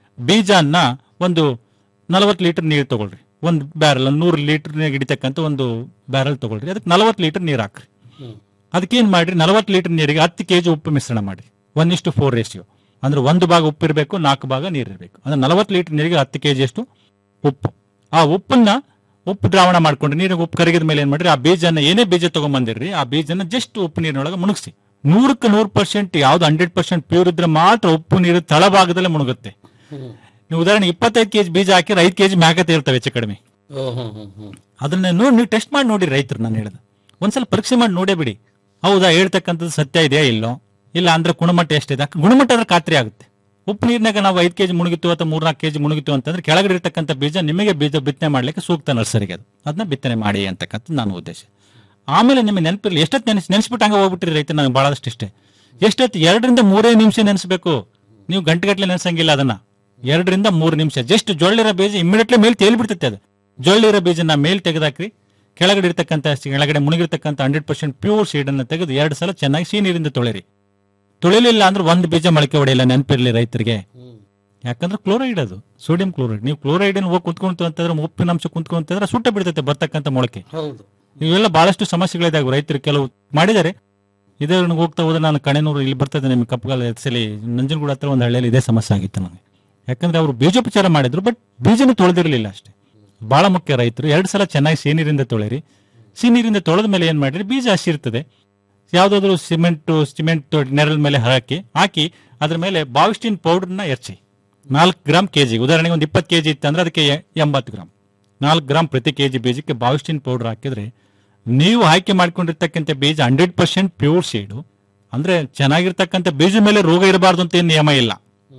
ಬೀಜನ ಒಂದು ನಲವತ್ತು ಲೀಟರ್ ನೀರು ತಗೊಳ್ರಿ ಒಂದು ಬ್ಯಾರಲ್ ನೂರು ಲೀಟರ್ ಹಿಡಿತಕ್ಕಂಥ ಒಂದು ಬ್ಯಾರಲ್ ತಗೊಳ್ರಿ ಅದಕ್ಕೆ ನಲವತ್ತು ಲೀಟರ್ ನೀರು ಹಾಕ್ರಿ ಅದಕ್ಕೆ ಏನ್ ಮಾಡ್ರಿ ನಲವತ್ತು ಲೀಟರ್ ನೀರಿಗೆ ಹತ್ತು ಕೆಜಿ ಉಪ್ಪು ಮಿಶ್ರಣ ಮಾಡಿ ಒನ್ ಇಷ್ಟು ಫೋರ್ ರೇಷಿಯೋ ಅಂದ್ರೆ ಒಂದು ಭಾಗ ಉಪ್ಪು ಇರಬೇಕು ನಾಲ್ಕು ಭಾಗ ನೀರು ಇರಬೇಕು ಅಂದ್ರೆ ನಲವತ್ತು ಲೀಟರ್ ನೀರಿಗೆ ಹತ್ತು ಕೆಜಿ ಅಷ್ಟು ಉಪ್ಪು ಆ ಉಪ್ಪನ್ನ ಉಪ್ಪು ದ್ರಾವಣ ಮಾಡ್ಕೊಂಡ್ರೆ ನೀರಿಗೆ ಉಪ್ಪು ಕರಗಿದ ಮೇಲೆ ಏನ್ ಮಾಡ್ರಿ ಆ ಬೀಜನ ಏನೇ ಬೀಜ ತಗೊಂಬಂದಿರ್ರಿ ಆ ಬೀಜನ ಜಸ್ಟ್ ಉಪ್ಪು ನೀರಿನೊಳಗೆ ಮುಣುಗಿಸಿ ನೂರಕ್ಕೆ ನೂರು ಪರ್ಸೆಂಟ್ ಯಾವ್ದು ಹಂಡ್ರೆಡ್ ಪರ್ಸೆಂಟ್ ಪ್ಯೂರ್ ಇದ್ರೆ ಮಾತ್ರ ಉಪ್ಪು ನೀರು ತಳಭಾಗದಲ್ಲೇ ಮುಳುಗುತ್ತೆ ನೀವು ಉದಾಹರಣೆ ಇಪ್ಪತ್ತೈದು ಕೆಜಿ ಬೀಜ ಹಾಕಿದ್ರೆ ಐದು ಕೆಜಿ ಮ್ಯಾಗತ್ತೆ ಇರ್ತವೆ ಹೆಚ್ಚು ಕಡಿಮೆ ಓ, ಹ್ಮ್ ಹ್ಮ್ ಹ್ಮ್ ಅದನ್ನ ನೋಡಿ ನೀವು ಟೆಸ್ಟ್ ಮಾಡಿ ನೋಡಿ ರೈತರು ನಾನು ಹೇಳಿದ ಒಂದ್ಸಲ ಪರೀಕ್ಷೆ ಮಾಡಿ ನೋಡೇ ಬಿಡಿ ಹೌದಾ ಹೇಳ್ತಕ್ಕಂಥದ್ದು ಸತ್ಯ ಇದೆಯಾ ಇಲ್ಲೋ ಇಲ್ಲ ಅಂದ್ರೆ ಗುಣಮಟ್ಟ ಎಷ್ಟಿದೆ ಗುಣಮಟ್ಟ ಅಂದ್ರೆ ಖಾತ್ರಿ ಆಗುತ್ತೆ ಉಪ್ಪು ನೀರಿನಾಗ ನಾವು ಐದು ಕೆಜಿ ಮುಳುಗಿತ್ತು ಅಥವಾ ಮೂರ್ನಾಲ್ಕು ಕೆಜಿ ಮುಳುಗಿತ್ತು ಅಂತಂದ್ರೆ ಕೆಳಗಡೆ ಇರ್ತಕ್ಕಂಥ ಬೀಜ ನಿಮಗೆ ಬೀಜ ಬಿತ್ತನೆ ಮಾಡ್ಲಿಕ್ಕೆ ಸೂಕ್ತ ನರ್ಸರಿಗೆ ಅದು ಅದನ್ನ ಬಿತ್ತನೆ ಮಾಡಿ ಅಂತಕ್ಕಂಥದ್ದು ನಾನು ಉದ್ದೇಶ ಆಮೇಲೆ ನಿಮಗೆ ನೆನಪಿರ್ಲಿ ಎಷ್ಟೊತ್ತು ನೆನೆಸಿ ನೆನೆಸ್ಬಿಟ್ಟು ಹಂಗೆ ಹೋಗ್ಬಿಟ್ರಿ ರೈತ ನನಗೆ ಬಹಳಷ್ಟು ಇಷ್ಟೇ ಎಷ್ಟೊತ್ತು ಎರಡರಿಂದ ಮೂರೇ ನಿಮಿಷ ನೆನೆಸ್ಬೇಕು ನೀವು ಗಂಟೆಗಟ್ಟಲೆ ನೆನೆಸಂಗಿಲ್ಲ ಅದನ್ನ ಎರಡರಿಂದ ಮೂರು ನಿಮಿಷ ಜಸ್ಟ್ ಜೊಳ್ಳಿರೋ ಬೀಜ ಇಮಿಡಿಯೇಟ್ಲಿ ಮೇಲೆ ತೇಲ್ಬಿಡ್ತೈತೆ ಅದು ಜೊಳ್ಳಿರೋ ಬೀಜನ ಮೇಲೆ ತೆಗೆದಾಕ್ರಿ ಕೆಳಗಡೆ ಇರ್ತಕ್ಕಂಥ ಕೆಳಗಡೆ ಮುಳುಗಿರ್ತಕ್ಕಂಥ ಹಂಡ್ರೆಡ್ ಪರ್ಸೆಂಟ್ ಪ್ಯೂರ್ ಸೀಡ್ ಅನ್ನು ತೆಗೆದು ಎರಡು ಸಲ ಚೆನ್ನಾಗಿ ಸಿಹಿ ನೀರಿಂದ ತೊಳೆರಿ ತೊಳಿಲಿಲ್ಲ ಅಂದ್ರೆ ಒಂದು ಬೀಜ ಮೊಳಕೆ ಹೊಡೆಯಲ್ಲ ನೆನಪಿರ್ಲಿ ರೈತರಿಗೆ ಯಾಕಂದ್ರೆ ಕ್ಲೋರೈಡ್ ಅದು ಸೋಡಿಯಂ ಕ್ಲೋರೈಡ್ ನೀವು ಕ್ಲೋರೈಡ್ ಹೋಗಿ ಕುಂತ್ಕೊಂತು ಅಂತಂದ್ರೆ ಉಪ್ಪಿನ ಅಂಶ ಕುಂತ್ಕೊಂತಂದ್ರೆ ಸುಟ್ಟ ಬಿಡ್ತೈತೆ ಬರ್ತಕ್ಕಂಥ ಮೊಳಕೆ ಹೌದು ಇವೆಲ್ಲ ಬಹಳಷ್ಟು ಸಮಸ್ಯೆಗಳಿದಾವೆ ರೈತರು ಕೆಲವು ಮಾಡಿದ್ದಾರೆ ಇದೇ ಹೋಗ್ತಾ ಹೋದ್ರೆ ನಾನು ಕಣೆನೂರು ಇಲ್ಲಿ ಬರ್ತದೆ ನಿಮಗೆ ಕಪ್ಪಗಾಲ ಎತ್ಸಲಿ ನಂಜನಗೂಡ ಹತ್ರ ಒಂದು ಹಳ್ಳಿಯಲ್ಲಿ ಇದೇ ಸಮಸ್ಯೆ ಆಗಿತ್ತು ನನಗೆ ಯಾಕಂದ್ರೆ ಅವರು ಬೀಜೋಪಚಾರ ಮಾಡಿದ್ರು ಬಟ್ ಬೀಜನ ತೊಳೆದಿರಲಿಲ್ಲ ಅಷ್ಟೇ ಬಹಳ ಮುಖ್ಯ ರೈತರು ಎರಡು ಸಲ ಚೆನ್ನಾಗಿ ಸಿಹಿನೀರಿಂದ ತೊಳೆರಿ ಸಿಹಿನೀರಿಂದ ತೊಳೆದ ಮೇಲೆ ಏನ್ ಮಾಡಿರಿ ಬೀಜ ಹಸಿ ಇರ್ತದೆ ಯಾವ್ದಾದ್ರು ಸಿಮೆಂಟ್ ಸಿಮೆಂಟ್ ನೆರಳ ಮೇಲೆ ಹಾಕಿ ಹಾಕಿ ಅದ್ರ ಮೇಲೆ ಬಾವಿಸ್ಟಿನ್ ಪೌಡರ್ನ ಎರ್ಚಿ ನಾಲ್ಕು ಗ್ರಾಮ್ ಕೆಜಿ ಉದಾಹರಣೆಗೆ ಒಂದು ಇಪ್ಪತ್ತು ಕೆಜಿ ಇತ್ತಂದ್ರೆ ಅದಕ್ಕೆ ಎ- ಎಂಬತ್ತು ಗ್ರಾಮ್ ನಾಲ್ಕು ಗ್ರಾಮ್ ಪ್ರತಿ ಕೆಜಿ ಬೀಜಕ್ಕೆ ಬಾವಿಸ್ಟಿನ್ ಪೌಡರ್ ಹಾಕಿದ್ರೆ ನೀವು ಆಯ್ಕೆ ಮಾಡ್ಕೊಂಡಿರ್ತಕ್ಕಂಥ ಬೀಜ ಹಂಡ್ರೆಡ್ ಪರ್ಸೆಂಟ್ ಪ್ಯೂರ್ ಸೀಡು ಅಂದ್ರೆ ಚೆನ್ನಾಗಿರ್ತಕ್ಕಂಥ ಬೀಜ ಮೇಲೆ ರೋಗ ಇರಬಾರ್ದು ಅಂತ ಏನ್ ನಿಯಮ ಇಲ್ಲ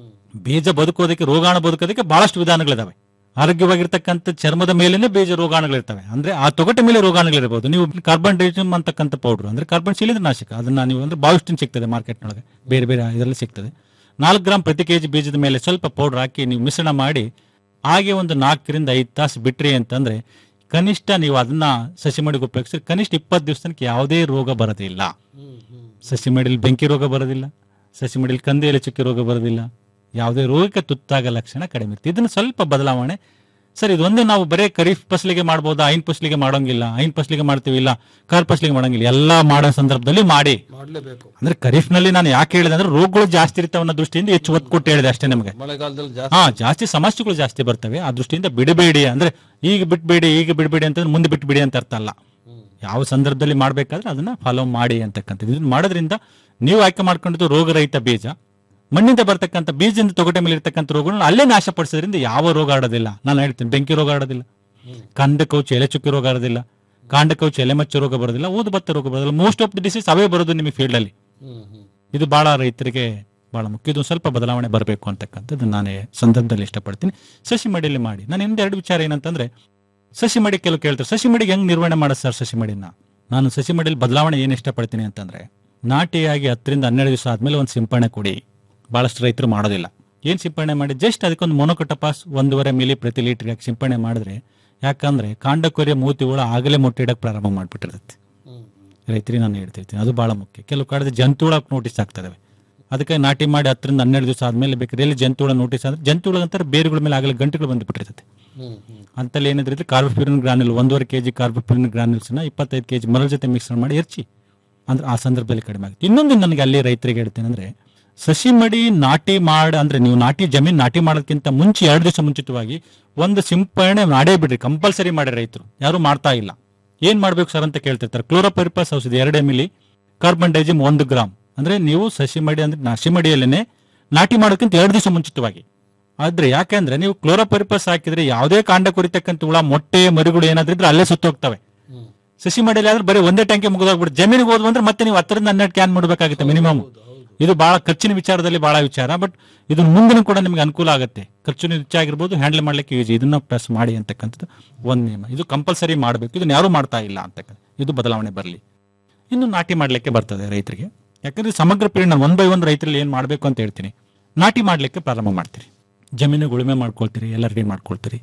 ಬೀಜ ಬದುಕೋದಕ್ಕೆ ರೋಗಾಣು ಬದುಕೋದಕ್ಕೆ ಬಹಳಷ್ಟು ವಿಧಾನಗಳಿದಾವೆ ಆರೋಗ್ಯವಾಗಿರ್ತಕ್ಕಂಥ ಚರ್ಮದ ಮೇಲೇನೆ ಬೀಜ ರೋಗಾಣುಗಳಿರ್ತವೆ ಅಂದ್ರೆ ಆ ತೊಗಟ ಮೇಲೆ ರೋಗಾಣುಗಳಿರಬಹುದು ನೀವು ಕಾರ್ಬನ್ ಡೈಜಿಮ್ ಅಂತಕ್ಕಂಥ ಪೌಡರ್ ಅಂದ್ರೆ ಕಾರ್ಬನ್ ಶಿಲೀಂಧ್ರನಾಶಕ ಅದನ್ನ ನೀವು ಅಂದ್ರೆ ಬಾವಿಸ್ಟಿನ್ ಸಿಗ್ತದೆ ಮಾರ್ಕೆಟ್ನೊಳಗೆ ಬೇರೆ ಬೇರೆ ಇದರಲ್ಲಿ ಸಿಗ್ತದೆ ನಾಲ್ಕು ಗ್ರಾಮ್ ಪ್ರತಿ ಕೆಜಿ ಬೀಜದ ಮೇಲೆ ಸ್ವಲ್ಪ ಪೌಡರ್ ಹಾಕಿ ನೀವು ಮಿಶ್ರಣ ಮಾಡಿ ಹಾಗೆ ಒಂದು ನಾಲ್ಕರಿಂದ ಐದು ತಾಸು ಬಿಟ್ರಿ ಅಂತಂದ್ರೆ ಕನಿಷ್ಠ ನೀವು ಅದನ್ನ ಸಸಿ ಮಡಿಗೆ ಉಪಯೋಗಿಸಿದ್ರೆ ಕನಿಷ್ಠ ಇಪ್ಪತ್ತು ದಿವಸ ತನಕ ಯಾವುದೇ ರೋಗ ಬರೋದಿಲ್ಲ ಸಸಿ ಮಡಿಲಿ ಬೆಂಕಿ ರೋಗ ಬರೋದಿಲ್ಲ ಸಸಿ ಮಡಿಲಿ ಕಂದಿ ಎಲೆ ಚುಕ್ಕಿ ರೋಗ ಬರೋದಿಲ್ಲ ಯಾವುದೇ ರೋಗಕ್ಕೆ ತುತ್ತಾಗ ಲಕ್ಷಣ ಕಡಿಮೆ ಇರುತ್ತೆ ಇದನ್ನು ಸ್ವಲ್ಪ ಬದಲಾವಣೆ ಸರ್ ಇದೊಂದೇ ನಾವು ಬರೇ ಖರೀಫ್ ಫಸಲಿಗೆ ಮಾಡ್ಬೋದಾ ಐನ್ ಫಸಲಿಗೆ ಮಾಡೋಂಗಿಲ್ಲ ಐನ್ ಫಸಲಿಗೆ ಮಾಡ್ತೀವಿ ಇಲ್ಲ ಕಾರ್ ಫಸಲಿಗೆ ಮಾಡೋಂಗಿಲ್ಲ ಎಲ್ಲಾ ಮಾಡೋ ಸಂದರ್ಭದಲ್ಲಿ ಮಾಡಿ ಮಾಡ್ಲೇಬೇಕು ಅಂದ್ರೆ ಖರೀಫ್ ನಲ್ಲಿ ನಾನು ಯಾಕೆ ಹೇಳಿದೆ ಅಂದ್ರೆ ರೋಗಗಳು ಜಾಸ್ತಿ ಇರ್ತಾವ ಅನ್ನೋ ದೃಷ್ಟಿಯಿಂದ ಹೆಚ್ಚು ಒತ್ತು ಕೊಟ್ಟು ಹೇಳಿದೆ ಅಷ್ಟೇ ನಮಗೆ ಮಳೆಗಾಲದಲ್ಲಿ ಜಾಸ್ತಿ ಹಾ ಜಾಸ್ತಿ ಸಮಸ್ಯೆಗಳು ಜಾಸ್ತಿ ಬರ್ತವೆ ಆ ದೃಷ್ಟಿಯಿಂದ ಬಿಡಬೇಡಿ ಅಂದ್ರೆ ಈಗ ಬಿಟ್ಬೇಡಿ ಈಗ ಬಿಡಬೇಡಿ ಅಂತಂದ್ರೆ ಮುಂದೆ ಬಿಟ್ಬಿಡಿ ಅಂತ ಅರ್ಥ ಅಲ್ಲ ಯಾವ ಸಂದರ್ಭದಲ್ಲಿ ಮಾಡ್ಬೇಕಾದ್ರೆ ಅದನ್ನ ಫಾಲೋ ಮಾಡಿ ಅಂತಕ್ಕಂಥದ್ದು ಇದನ್ನ ಮಾಡೋದ್ರಿಂದ ನೀವು ಆಯ್ಕೆ ಮಾಡ್ಕೊಂಡಿದ್ದು ರೋಗರಹಿತ ಬೀಜ ಮಣ್ಣಿಂದ ಬರ್ತಕ್ಕಂಥ ಬೀಜದಿಂದ ತೊಗಟೆ ಮೇಲೆ ಇರ್ತಕ್ಕಂಥ ರೋಗಗಳನ್ನ ಅಲ್ಲೇ ನಾಶಪಡಿಸೋದ್ರಿಂದ ಯಾವ ರೋಗ ಆಡೋದಿಲ್ಲ ನಾನು ಹೇಳ್ತೀನಿ ಬೆಂಕಿ ರೋಗ ಆಡೋದಿಲ್ಲ ಕಂದ ಕೌಚ ಎಲೆ ಚುಕ್ಕಿ ರೋಗ ಆಡೋದಿಲ್ಲ ಕಾಂಡ ಕೌಚ ಎಲೆ ಮಚ್ಚ ರೋಗ ಬರೋದಿಲ್ಲ ಊದು ಬತ್ತ ರೋಗ ಬರೋದಿಲ್ಲ ಮೋಸ್ಟ್ ಆಫ್ ದಿ ಡಿಸೀಸ್ ಅವೇ ಬರೋದು ನಿಮಗೆ ಫೀಲ್ಡ್ ಅಲ್ಲಿ ಇದು ಬಹಳ ರೈತರಿಗೆ ಬಹಳ ಮುಖ್ಯ ಇದು ಸ್ವಲ್ಪ ಬದಲಾವಣೆ ಬರಬೇಕು ಅಂತಕ್ಕಂಥದ್ದು ನಾನು ಸಂದರ್ಭದಲ್ಲಿ ಇಷ್ಟಪಡ್ತೀನಿ ಸಸಿ ಮಡಿಯಲ್ಲಿ ಮಾಡಿ ನಾನು ಇನ್ನೊಂದು ಎರಡು ವಿಚಾರ ಏನಂತಂದ್ರೆ ಸಸಿ ಮಡಿ ಕೆಲವು ಕೇಳ್ತಾರೆ ಸಸಿ ಮಡಿಗೆ ಹೆಂಗ್ ನಿರ್ವಹಣೆ ಮಾಡೋದು ಸರ್ ಸಸಿ ಮಡಿನ ನಾನು ಸಸಿ ಮಡಿಯಲ್ಲಿ ಬದಲಾವಣೆ ಏನು ಇಷ್ಟಪಡ್ತೀನಿ ಅಂತಂದ್ರೆ ನಾಟಿಯಾಗಿ ಹತ್ತರಿಂದ ಹನ್ನೆರಡು ದಿವಸ ಆದ್ಮೇಲೆ ಒಂದು ಸಿಂಪರಣೆ ಕೊಡಿ ಬಹಳಷ್ಟು ರೈತರು ಮಾಡೋದಿಲ್ಲ ಏನ್ ಸಿಂಪರಣೆ ಮಾಡಿ ಜಸ್ಟ್ ಅದಕ್ಕೊಂದು ಮೊನೊಕೊಟಪಾಸ್ ಒಂದೂವರೆ ಮಿಲಿ ಪ್ರತಿ ಲೀಟರ್ಗೆ ಸಿಂಪರಣೆ ಮಾಡಿದ್ರೆ ಯಾಕಂದ್ರೆ ಕಾಂಡಕೊರೆಯ ಮೂತಿ ಹುಳ ಆಗಲೇ ಮೊಟ್ಟೆ ಇಡಕ್ಕೆ ಪ್ರಾರಂಭ ಮಾಡ್ಬಿಟ್ಟಿರುತ್ತೆ ರೈತರಿಗೆ ನಾನು ಹೇಳ್ತಿರ್ತೀನಿ ಅದು ಬಹಳ ಮುಖ್ಯ ಕೆಲವು ಕಡೆ ಜಂತುಳ ನೋಟಿಸ್ ಆಗ್ತದವೆ ಅದಕ್ಕೆ ನಾಟಿ ಮಾಡಿ ಹತ್ತರಿಂದ ಹನ್ನೆರಡು ದಿವಸ ಆದ್ಮೇಲೆ ಬೇಕಾದ್ರೆ ಎಲ್ಲಿ ಜಂತುಳ ನೋಟಿಸ್ ಆದ್ರೆ ಜಂತುಳ ಅಂತಾರೆ ಬೇರುಗಳ ಮೇಲೆ ಆಗಲೇ ಗಂಟೆಗಳು ಬಂದುಬಿಟ್ಟಿರ್ತದೆ ಅಂತಲ್ಲಿ ಏನಿದ್ರೆ ಕಾರ್ಬೋಫ್ಯೂರಿನ್ ಗ್ರಾನ್ಯುಲ್ ಒಂದೂವರೆ ಕೆಜಿ ಕಾರ್ಬೋಫ್ಯೂರಿನ್ ಗ್ರಾನ್ಯುಲ್ಸ್ ನ ಇಪ್ಪತ್ತೈದು ಕೆಜಿ ಮರಳ ಜೊತೆ ಮಿಕ್ಸರ್ ಮಾಡಿ ಎರ್ಚಿ ಅಂದ್ರೆ ಆ ಸಂದರ್ಭದಲ್ಲಿ ಕಡಿಮೆ ಆಗುತ್ತೆ ಇನ್ನೊಂದು ನನಗೆ ಅಲ್ಲಿ ರೈತರಿಗೆ ಹೇಳ್ತೇನೆ ಅಂದ್ರೆ ಸಸಿ ಮಡಿ ನಾಟಿ ಮಾಡ ಅಂದ್ರೆ ನೀವು ನಾಟಿ ಜಮೀನ್ ನಾಟಿ ಮಾಡೋದಕ್ಕಿಂತ ಮುಂಚೆ ಎರಡು ದಿವಸ ಮುಂಚಿತವಾಗಿ ಒಂದು ಸಿಂಪರಣೆ ಮಾಡೇ ಬಿಡ್ರಿ ಕಂಪಲ್ಸರಿ ಮಾಡಿ ರೈತರು ಯಾರು ಮಾಡ್ತಾ ಇಲ್ಲ ಏನ್ ಮಾಡ್ಬೇಕು ಸರ್ ಅಂತ ಕೇಳ್ತಿರ್ತಾರೆ ಕ್ಲೋರೋಪರಿಪಸ್ ಔಷಧಿ ಎರಡೇ ಮಿಲಿ ಕಾರ್ಬನ್ ಡೈಜಿಮ್ ಒಂದು ಗ್ರಾಮ್ ಅಂದ್ರೆ ನೀವು ಸಸಿ ಮಡಿ ಅಂದ್ರೆ ನಸಿ ಮಡಿಯಲ್ಲೇನೆ ನಾಟಿ ಮಾಡೋಕ್ಕಿಂತ ಎರಡು ದಿವಸ ಮುಂಚಿತವಾಗಿ ಆದ್ರೆ ಯಾಕೆಂದ್ರೆ ನೀವು ಕ್ಲೋರೋಪರಿಪಸ್ ಹಾಕಿದ್ರೆ ಯಾವುದೇ ಕಾಂಡ ಕುರಿತಕ್ಕಂತ ಹುಳ ಮೊಟ್ಟೆ ಮರಿಗಳು ಏನಾದ್ರೂ ಇದ್ರೆ ಅಲ್ಲೇ ಸುತ್ತೋಗ್ತವೆ ಸಸಿ ಮಡಿಯಲ್ಲಿ ಆದ್ರೆ ಬರೀ ಒಂದೇ ಟ್ಯಾಂಕಿ ಮುಗಿದೋಗ್ಬಿಟ್ಟು ಜಮೀನಿಗೆ ಹೋದ್ವು ಅಂದ್ರೆ ಮತ್ತೆ ನೀವು ಹತ್ತರಿಂದ ಹನ್ನೆರಡು ಕ್ಯಾನ್ ಮಾಡಬೇಕಾಗುತ್ತೆ ಮಿನಿಮಮ್ ಇದು ಬಹಳ ಖರ್ಚಿನ ವಿಚಾರದಲ್ಲಿ ಬಹಳ ವಿಚಾರ ಬಟ್ ಇದು ಮುಂದಿನ ಕೂಡ ನಿಮ್ಗೆ ಅನುಕೂಲ ಆಗುತ್ತೆ ಖರ್ಚಿನ ಹೆಚ್ಚಾಗಿರ್ಬೋದು ಹ್ಯಾಂಡಲ್ ಮಾಡ್ಲಿಕ್ಕೆ ಯೂಸ್ ಇದನ್ನ ಪ್ಲಸ್ ಮಾಡಿ ಅಂತಕ್ಕಂಥದ್ದು ಒಂದ್ ನಿಯಮ ಇದು ಕಂಪಲ್ಸರಿ ಮಾಡಬೇಕು ಇದನ್ನ ಯಾರು ಮಾಡ್ತಾ ಇಲ್ಲ ಅಂತಕ್ಕಂಥ ಇದು ಬದಲಾವಣೆ ಬರಲಿ ಇನ್ನು ನಾಟಿ ಮಾಡ್ಲಿಕ್ಕೆ ಬರ್ತದೆ ರೈತರಿಗೆ ಯಾಕಂದ್ರೆ ಸಮಗ್ರ ಪೀರಿಯಡ್ ನಾನು ಒನ್ ಬೈ ಒನ್ ರೈತರಲ್ಲಿ ಏನ್ ಮಾಡಬೇಕು ಅಂತ ಹೇಳ್ತೀನಿ ನಾಟಿ ಮಾಡ್ಲಿಕ್ಕೆ ಪ್ರಾರಂಭ ಮಾಡ್ತೀರಿ ಜಮೀನು ಉಳುಮೆ ಮಾಡ್ಕೊಳ್ತೀರಿ ಎಲ್ಲ ರೆಡಿ ಮಾಡ್ಕೊಳ್ತೀರಿ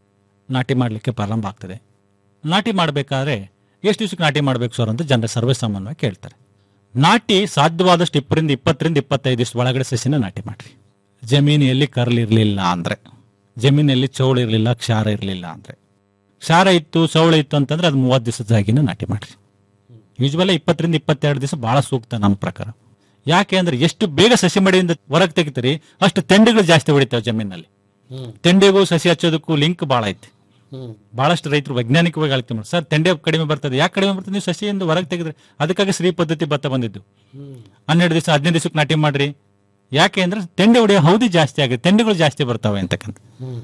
ನಾಟಿ ಮಾಡ್ಲಿಕ್ಕೆ ಪ್ರಾರಂಭ ಆಗ್ತದೆ ನಾಟಿ ಮಾಡಬೇಕಾದ್ರೆ ಎಷ್ಟು ದಿವಸಕ್ಕೆ ನಾಟಿ ಮಾಡ್ಬೇಕು ಸರ್ ಅಂತ ಜನರ ಸರ್ವೇ ಸಾಮಾನ್ಯವಾಗಿ ಕೇಳ್ತಾರೆ ನಾಟಿ ಸಾಧ್ಯವಾದಷ್ಟು ಇಪ್ಪರಿಂದ ಇಪ್ಪತ್ತರಿಂದ ಇಪ್ಪತ್ತೈದು ದಿವಸ ಒಳಗಡೆ ಸಸಿನ ನಾಟಿ ಮಾಡ್ರಿ ಜಮೀನು ಎಲ್ಲಿ ಕರ್ಲ್ ಇರಲಿಲ್ಲ ಅಂದ್ರೆ ಜಮೀನಲ್ಲಿ ಚೌಳು ಇರಲಿಲ್ಲ ಕ್ಷಾರ ಇರಲಿಲ್ಲ ಅಂದ್ರೆ ಕ್ಷಾರ ಇತ್ತು ಸೌಳು ಇತ್ತು ಅಂತಂದ್ರೆ ಅದು ಮೂವತ್ತು ದಿವಸದಾಗಿನ ನಾಟಿ ಮಾಡ್ರಿ ಯೂಶ್ವಲ್ ಇಪ್ಪತ್ತರಿಂದ ಇಪ್ಪತ್ತೆರಡು ದಿವಸ ಬಹಳ ಸೂಕ್ತ ನಮ್ಮ ಪ್ರಕಾರ ಯಾಕೆ ಅಂದ್ರೆ ಎಷ್ಟು ಬೇಗ ಸಸಿ ಮಡಿಯಿಂದ ಹೊರಗೆ ತೆಗಿತೀರಿ ಅಷ್ಟು ತೆಂಡೆಗಳು ಜಾಸ್ತಿ ಹೊಡಿತಾವೆ ಜಮೀನಲ್ಲಿ ತೆಂಡೆಗೂ ಸಸಿ ಹಚ್ಚೋದಕ್ಕೂ ಲಿಂಕ್ ಬಹಳ ಐತಿ ಬಹಳಷ್ಟು ರೈತರು ವೈಜ್ಞಾನಿಕವಾಗಿ ಹೇಳ್ತೀವಿ ನೋಡಿ ಸರ್ ತೆಂಡೆ ಕಡಿಮೆ ಬರ್ತದೆ ಯಾಕೆ ಕಡಿಮೆ ಬರ್ತದೆ ನೀವು ಸಸಿಯಿಂದ ಹೊರಗೆ ತೆಗೆದ್ರೆ ಅದಕ್ಕಾಗಿ ಶ್ರೀ ಪದ್ಧತಿ ಭತ್ತ ಬಂದಿದ್ದು ಹನ್ನೆರಡು ದಿವಸ ಹದಿನೈದು ದಿವಸಕ್ಕೆ ನಾಟಿ ಮಾಡ್ರಿ ಯಾಕೆ ಅಂದ್ರೆ ತೆಂಡೆ ಹೊಡೆಯೋ ಹೌದಿ ಜಾಸ್ತಿ ಆಗುತ್ತೆ ತೆಂಡೆಗಳು ಜಾಸ್ತಿ ಬರ್ತವೆ ಅಂತಕ್ಕಂಥ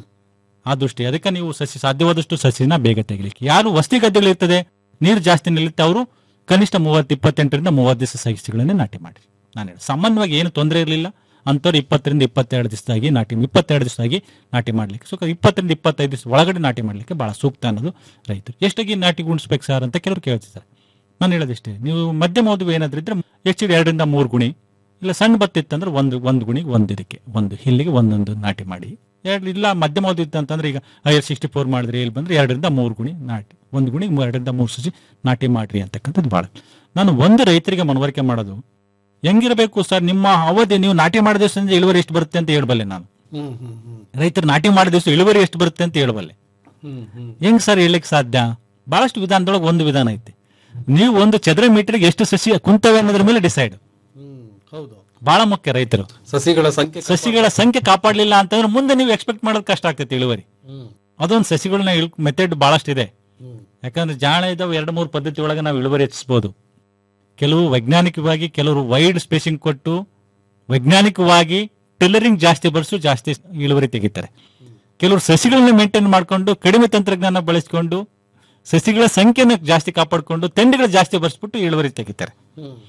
ಆ ದೃಷ್ಟಿ ಅದಕ್ಕೆ ನೀವು ಸಸಿ ಸಾಧ್ಯವಾದಷ್ಟು ಸಸಿನ ಬೇಗ ತೆಗಿಲಿಕ್ಕೆ ಯಾರು ವಸ್ತಿ ಗದ್ದೆಗಳು ಇರ್ತದೆ ನೀರು ಜಾಸ್ತಿ ನಿಲ್ಲುತ್ತೆ ಅವರು ಕನಿಷ್ಠ ಮೂವತ್ತು ಇಪ್ಪತ್ತೆಂಟರಿಂದ ಮೂವತ್ತು ದಿವಸ ಸಸಿಗಳನ್ನೇ ನಾಟಿ ಮಾಡಿ ನಾನು ಹೇಳಿ ಸಾಮಾನ್ಯವಾಗಿ ಏನು ತೊಂದರೆ ಇರಲಿಲ್ಲ ಅಂಥವ್ರು ಇಪ್ಪತ್ತರಿಂದ ಇಪ್ಪತ್ತೆರಡು ದಿವಸದಾಗಿ ನಾಟಿ ಇಪ್ಪತ್ತೆರಡು ದಿವಸದಾಗಿ ನಾಟಿ ಮಾಡ್ಲಿಕ್ಕೆ ಸೊ ಇಪ್ಪತ್ತರಿಂದ ಇಪ್ಪತ್ತೈದು ದಿವಸ ಒಳಗಡೆ ನಾಟಿ ಮಾಡ್ಲಿಕ್ಕೆ ಬಹಳ ಸೂಕ್ತ ಅನ್ನೋದು ರೈತರು ಎಷ್ಟಾಗಿ ನಾಟಿ ಗುಣಿಸ್ಬೇಕು ಸರ್ ಅಂತ ಕೆಲವರು ಕೇಳ್ತಿದ್ದಾರೆ ನಾನು ಹೇಳೋದಿಷ್ಟೇ ನೀವು ಮಧ್ಯಮ ಓದುವ ಏನಾದ್ರೂ ಇದ್ರೆ ಹೆಚ್ಚಿಗೆ ಎರಡರಿಂದ ಮೂರು ಗುಣಿ ಇಲ್ಲ ಸಣ್ಣ ಬತ್ತಿತ್ತಂದ್ರೆ ಒಂದು ಒಂದು ಗುಣಿಗೆ ಒಂದು ಇದಕ್ಕೆ ಒಂದು ಹಿಲ್ಲಿಗೆ ಒಂದೊಂದು ನಾಟಿ ಮಾಡಿ ಎರಡು ಇಲ್ಲ ಮಧ್ಯಮ ಓದಿತ್ತು ಅಂತಂದ್ರೆ ಈಗ ಐದು ಸಿಕ್ಸ್ಟಿ ಫೋರ್ ಮಾಡಿದ್ರೆ ಇಲ್ಲಿ ಬಂದ್ರೆ ಎರಡರಿಂದ ಮೂರು ಗುಣಿ ನಾಟಿ ಒಂದು ಗುಣಿಗೆ ಮೂರು- ಎರಡರಿಂದ ಮೂರು ಸಸಿ ನಾಟಿ ಮಾಡ್ರಿ ಅಂತಕ್ಕಂಥದ್ದು ಭಾಳ ನಾನು ಒಂದು ರೈತರಿಗೆ ಮನವರಿಕೆ ಮಾಡೋದು ಹೆಂಗಿರಬೇಕು ಸರ್ ನಿಮ್ಮ ಅವಧಿ ನೀವು ನಾಟಿ ಮಾಡಿದ ದಿವಸದಿಂದ ಇಳುವರಿ ಎಷ್ಟು ಬರುತ್ತೆ ಅಂತ ಹೇಳ್ಬಲ್ಲೆ ನಾನು ಹ್ಮ್ ಹ್ಮ್ ಹ್ಮ್ ರೈತರು ನಾಟಿ ಮಾಡಿದ ದಿವಸ ಇಳುವರಿ ಎಷ್ಟು ಬರುತ್ತೆ ಅಂತ ಹೇಳ್ಬಲ್ಲೆ ಹ್ಮ್ ಹ್ಮ್ ಹೆಂಗ್ ಸರ್ ಹೇಳಲಿಕ್ಕೆ ಸಾಧ್ಯ ಬಹಳಷ್ಟು ವಿಧಾನದೊಳಗೆ ಒಂದು ವಿಧಾನ ಐತಿ ನೀವು ಒಂದು ಚದರ ಮೀಟರ್ಗೆ ಎಷ್ಟು ಸಸಿ ಕುಂತವೆ ಅನ್ನೋದ್ರ ಮೇಲೆ ಡಿಸೈಡ್ ಹ್ಮ್ ಹೌದು ಬಹಳ ಮುಖ್ಯ ರೈತರು ಸಸಿಗಳ ಸಂಖ್ಯೆ ಸಸಿಗಳ ಸಂಖ್ಯೆ ಕಾಪಾಡಲಿಲ್ಲ ಅಂತಂದ್ರೆ ಮುಂದೆ ನೀವು ಎಕ್ಸ್ಪೆಕ್ಟ್ ಮಾಡೋದು ಕಷ್ಟ ಆಗ್ತೈತಿ ಇಳುವರಿ ಹ್ಮ್ ಅದೊಂದು ಸಸಿಗಳನ್ನ ಮೆಥಡ್ ಬಹಳಷ್ಟು ಇದೆ ಹ್ಮ್ ಯಾಕಂದ್ರೆ ಜಾಣ ಇದಾವೆ ಎರಡು ಮೂರು ಪದ್ಧತಿ ಒಳಗೆ ನಾವು ಇಳುವರಿ ಹೆಚ್ಚಿಸಬಹುದು ಕೆಲವು ವೈಜ್ಞಾನಿಕವಾಗಿ ಕೆಲವರು ವೈಡ್ ಸ್ಪೇಸಿಂಗ್ ಕೊಟ್ಟು ವೈಜ್ಞಾನಿಕವಾಗಿ ಟೆಲ್ಲರಿಂಗ್ ಜಾಸ್ತಿ ಬರ್ಸು ಜಾಸ್ತಿ ಇಳುವರಿ ತೆಗಿತಾರೆ ಕೆಲವರು ಸಸಿಗಳನ್ನ ಮೇಂಟೈನ್ ಮಾಡ್ಕೊಂಡು ಕಡಿಮೆ ತಂತ್ರಜ್ಞಾನ ಬಳಸಿಕೊಂಡು ಸಸಿಗಳ ಸಂಖ್ಯೆನ ಜಾಸ್ತಿ ಕಾಪಾಡಿಕೊಂಡು ತೆಂಡೆಗಳು ಜಾಸ್ತಿ ಬರ್ಸ್ಬಿಟ್ಟು ಇಳುವರಿ ತೆಗಿತಾರೆ ಹ್ಮ್ ಹ್ಮ್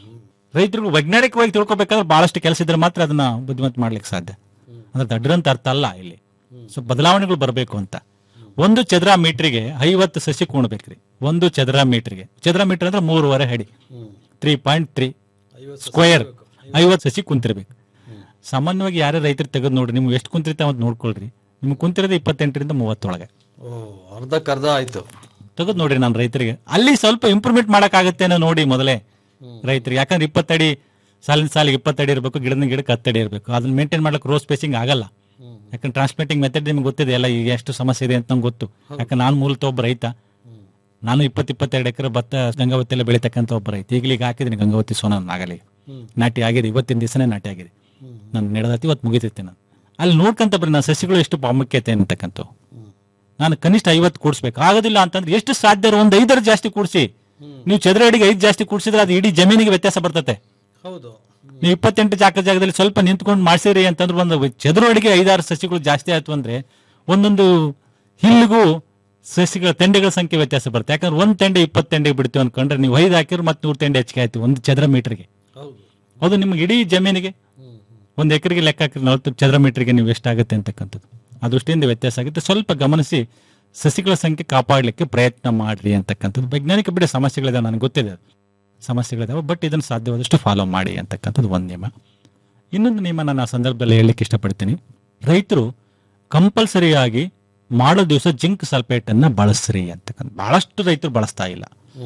ರೈತರಿಗೂ ವೈಜ್ಞಾನಿಕವಾಗಿ ತಿಳ್ಕೊಬೇಕಾದ್ರೆ ಬಹಳಷ್ಟು ಕೆಲಸ ಇದ್ರೆ ಮಾತ್ರ ಅದನ್ನ ಬುದ್ಧಿಮತ್ ಮಾಡ್ಲಿಕ್ಕೆ ಸಾಧ್ಯ ಅಂದ್ರೆ ದಡ್ರಂತ ಅರ್ಥ ಅಲ್ಲ ಇಲ್ಲಿ ಸೊ ಬದಲಾವಣೆಗಳು ಬರಬೇಕು ಅಂತ ಒಂದು ಚದರ ಮೀಟರ್ಗೆ ಐವತ್ತು ಸಸಿ ಕೂಣಬೇಕ್ರಿ ಒಂದು ಚದರ ಮೀಟರ್ಗೆ ಚದರ ಮೀಟರ್ ಅಂದ್ರೆ ಮೂರುವರೆ ಅಡಿ ತ್ರೀ ಪಾಯಿಂಟ್ ತ್ರೀ ಸ್ಕ್ವೇರ್ ಐವತ್ತು ಸಸಿ ಕುಂತಿರ್ಬೇಕು ಸಾಮಾನ್ಯವಾಗಿ ಯಾರೇ ರೈತರು ತೆಗೆದು ನೋಡ್ರಿ ನಿಮ್ಗೆ ಎಷ್ಟು ಕುಂತಿರ್ತಾವ ಅಂತ ನೋಡ್ಕೊಳ್ರಿ ನಿಮ್ಗೆ ಕುಂತಿರೋದು ಇಪ್ಪತ್ತೆಂಟರಿಂದ ಮೂವತ್ತೊಳಗೆ ಓ ಅರ್ಧಕ್ಕರ್ಧ ಆಯ್ತು ತೆಗೆದು ನೋಡ್ರಿ ನಾನು ರೈತರಿಗೆ ಅಲ್ಲಿ ಸ್ವಲ್ಪ ಇಂಪ್ರೂವ್ಮೆಂಟ್ ಮಾಡಕ್ಕಾಗತ್ತೇನೋ ನೋಡಿ ಮೊದಲೇ ರೈತರಿಗೆ ಯಾಕಂದ್ರೆ ಇಪ್ಪತ್ತಡಿ ಸಾಲಿನ ಸಾಲಿಗೆ ಇಪ್ಪತ್ತಡಿ ಇರಬೇಕು ಗಿಡದ ಗಿಡಕ್ಕೆ ಹತ್ತಡಿ ಇರಬೇಕು ಅದನ್ನ ಮೇಂಟೈನ್ ಮಾಡಕ್ಕೆ ರೋ ಸ್ಪೇಸಿಂಗ್ ಆಗಲ್ಲ ಯಾಕಂದ್ರೆ ಟ್ರಾನ್ಸ್ಪ್ಲಾಂಟಿಂಗ್ ಮೆಥಡ್ ನಿಮ್ಗೆ ಗೊತ್ತಿದೆ ಎಲ್ಲ ಈಗ ಎಷ್ಟು ಸಮಸ್ಯೆ ಇದೆ ಅಂತ ನಂಗೆ ಗೊತ್ತು ಯಾಕಂದ್ರೆ ನಾನು ಮೂಲತಃ ಒಬ್ಬ ರೈತ ನಾನು ಇಪ್ಪತ್ತು ಇಪ್ಪತ್ತೆರಡು ಎಕರೆ ಭತ್ತ ಗಂಗಾವತಿ ಎಲ್ಲ ಬೆಳಿತಕ್ಕಂಥ ಒಬ್ಬ ರೈತ ಈಗಲೀಗ ಹಾಕಿದ್ದೀನಿ ಗಂಗಾವತಿ ಸೋನ ಆಗಲಿ ನಾಟಿ ಆಗಿದೆ ಇವತ್ತಿನ ದಿವಸನೇ ನಾಟಿ ಆಗಿದೆ ನಾನು ನಡೆದತಿ ಇವತ್ತು ಮುಗಿತೈತೆ ನಾನು ಅಲ್ಲಿ ನೋಡ್ಕೊಂತ ಬರ್ರಿ ನಾನು ಸಸಿಗಳು ಎಷ್ಟು ಪ್ರಾಮುಖ್ಯತೆ ಅಂತಕ್ಕಂಥ ನಾನು ಕನಿಷ್ಠ ಐವತ್ತು ಕೂಡಿಸ್ಬೇಕು ಆಗೋದಿಲ್ಲ ಅಂತಂದ್ರೆ ಎಷ್ಟು ಸಾಧ್ಯ ಒಂದು ಐದರ ಜಾಸ್ತಿ ಕೂಡಿಸಿ ನೀವು ಚದರ ಅಡಿಗೆ ಐದು ಜಾಸ್ತಿ ಕೂಡಿಸಿದ್ರೆ ಅದು ಇಡೀ ಜಮೀನಿಗೆ ವ್ಯತ್ಯಾಸ ಬರ್ತತೆ ಹೌದು ನೀವು ಇಪ್ಪತ್ತೆಂಟು ಜಾಗ ಜಾಗದಲ್ಲಿ ಸ್ವಲ್ಪ ನಿಂತ್ಕೊಂಡು ಮಾಡ್ಸಿರಿ ಅಂತಂದ್ರೆ ಒಂದು ಚದುರು ಅಡಿಗೆ ಐದಾರು ಸಸಿಗಳು ಜಾಸ್ತಿ ಆಯ್ತು ಅಂದ್ರೆ ಒಂದೊಂದು ಹಿಲ್ಲಿಗೂ ಸಸಿಗಳ ತೆಂಡೆಗಳ ಸಂಖ್ಯೆ ವ್ಯತ್ಯಾಸ ಬರುತ್ತೆ ಯಾಕಂದ್ರೆ ಒಂದ್ ತೆಂಡೆ ಇಪ್ಪತ್ತು ತೆಂಡೆ ಬಿಡ್ತೀವಿ ಅನ್ಕೊಂಡ್ರೆ ನೀವು ಐದು ಹಾಕಿದ್ರೆ ಮತ್ತೆ ನೂರು ತೆಂಡೆ ಹೆಚ್ಚಿಗೆ ಆಯ್ತು ಒಂದು ಚದರ ಮೀಟರ್ಗೆ ಅದು ನಿಮ್ಗೆ ಇಡೀ ಜಮೀನಿಗೆ ಒಂದು ಎಕರೆಗೆ ಲೆಕ್ಕ ಹಾಕಿದ್ರೆ ನಲವತ್ತು ಚದರ ಮೀಟರ್ಗೆ ನೀವು ಎಷ್ಟಾಗುತ್ತೆ ಅಂತಕ್ಕಂಥದ್ದು ಆ ದೃಷ್ಟಿಯಿಂದ ವ್ಯತ್ಯಾಸ ಆಗುತ್ತೆ ಸ್ವಲ್ಪ ಗಮನಿಸಿ ಸಸಿಗಳ ಸಂಖ್ಯೆ ಕಾಪಾಡಲಿಕ್ಕೆ ಪ್ರಯತ್ನ ಮಾಡ್ರಿ ಅಂತಕ್ಕಂಥದ್ದು ವೈಜ್ಞಾನಿಕ ಬಿಡಿ ಸಮಸ್ಯೆಗಳಿದಾವೆ ನನಗೆ ಗೊತ್ತಿದೆ ಅದು. ಸಮಸ್ಯೆಗಳಿದಾವೆ ಬಟ್ ಇದನ್ನು ಸಾಧ್ಯವಾದಷ್ಟು ಫಾಲೋ ಮಾಡಿ ಅಂತಕ್ಕಂಥದ್ದು ಒಂದು ನಿಯಮ ಇನ್ನೊಂದು ನಿಯಮ ನಾನು ಆ ಸಂದರ್ಭದಲ್ಲಿ ಹೇಳಲಿಕ್ಕೆ ಇಷ್ಟಪಡ್ತೀನಿ ರೈತರು ಕಂಪಲ್ಸರಿಯಾಗಿ ಮಾಡೋ ದಿವಸ ಜಿಂಕ್ ಸಲ್ಫೇಟ್ ಅನ್ನ ಬಳಸ್ರಿ ಅಂತಕ್ಕಂಥ ಬಹಳಷ್ಟು ರೈತರು ಬಳಸ್ತಾ ಇಲ್ಲ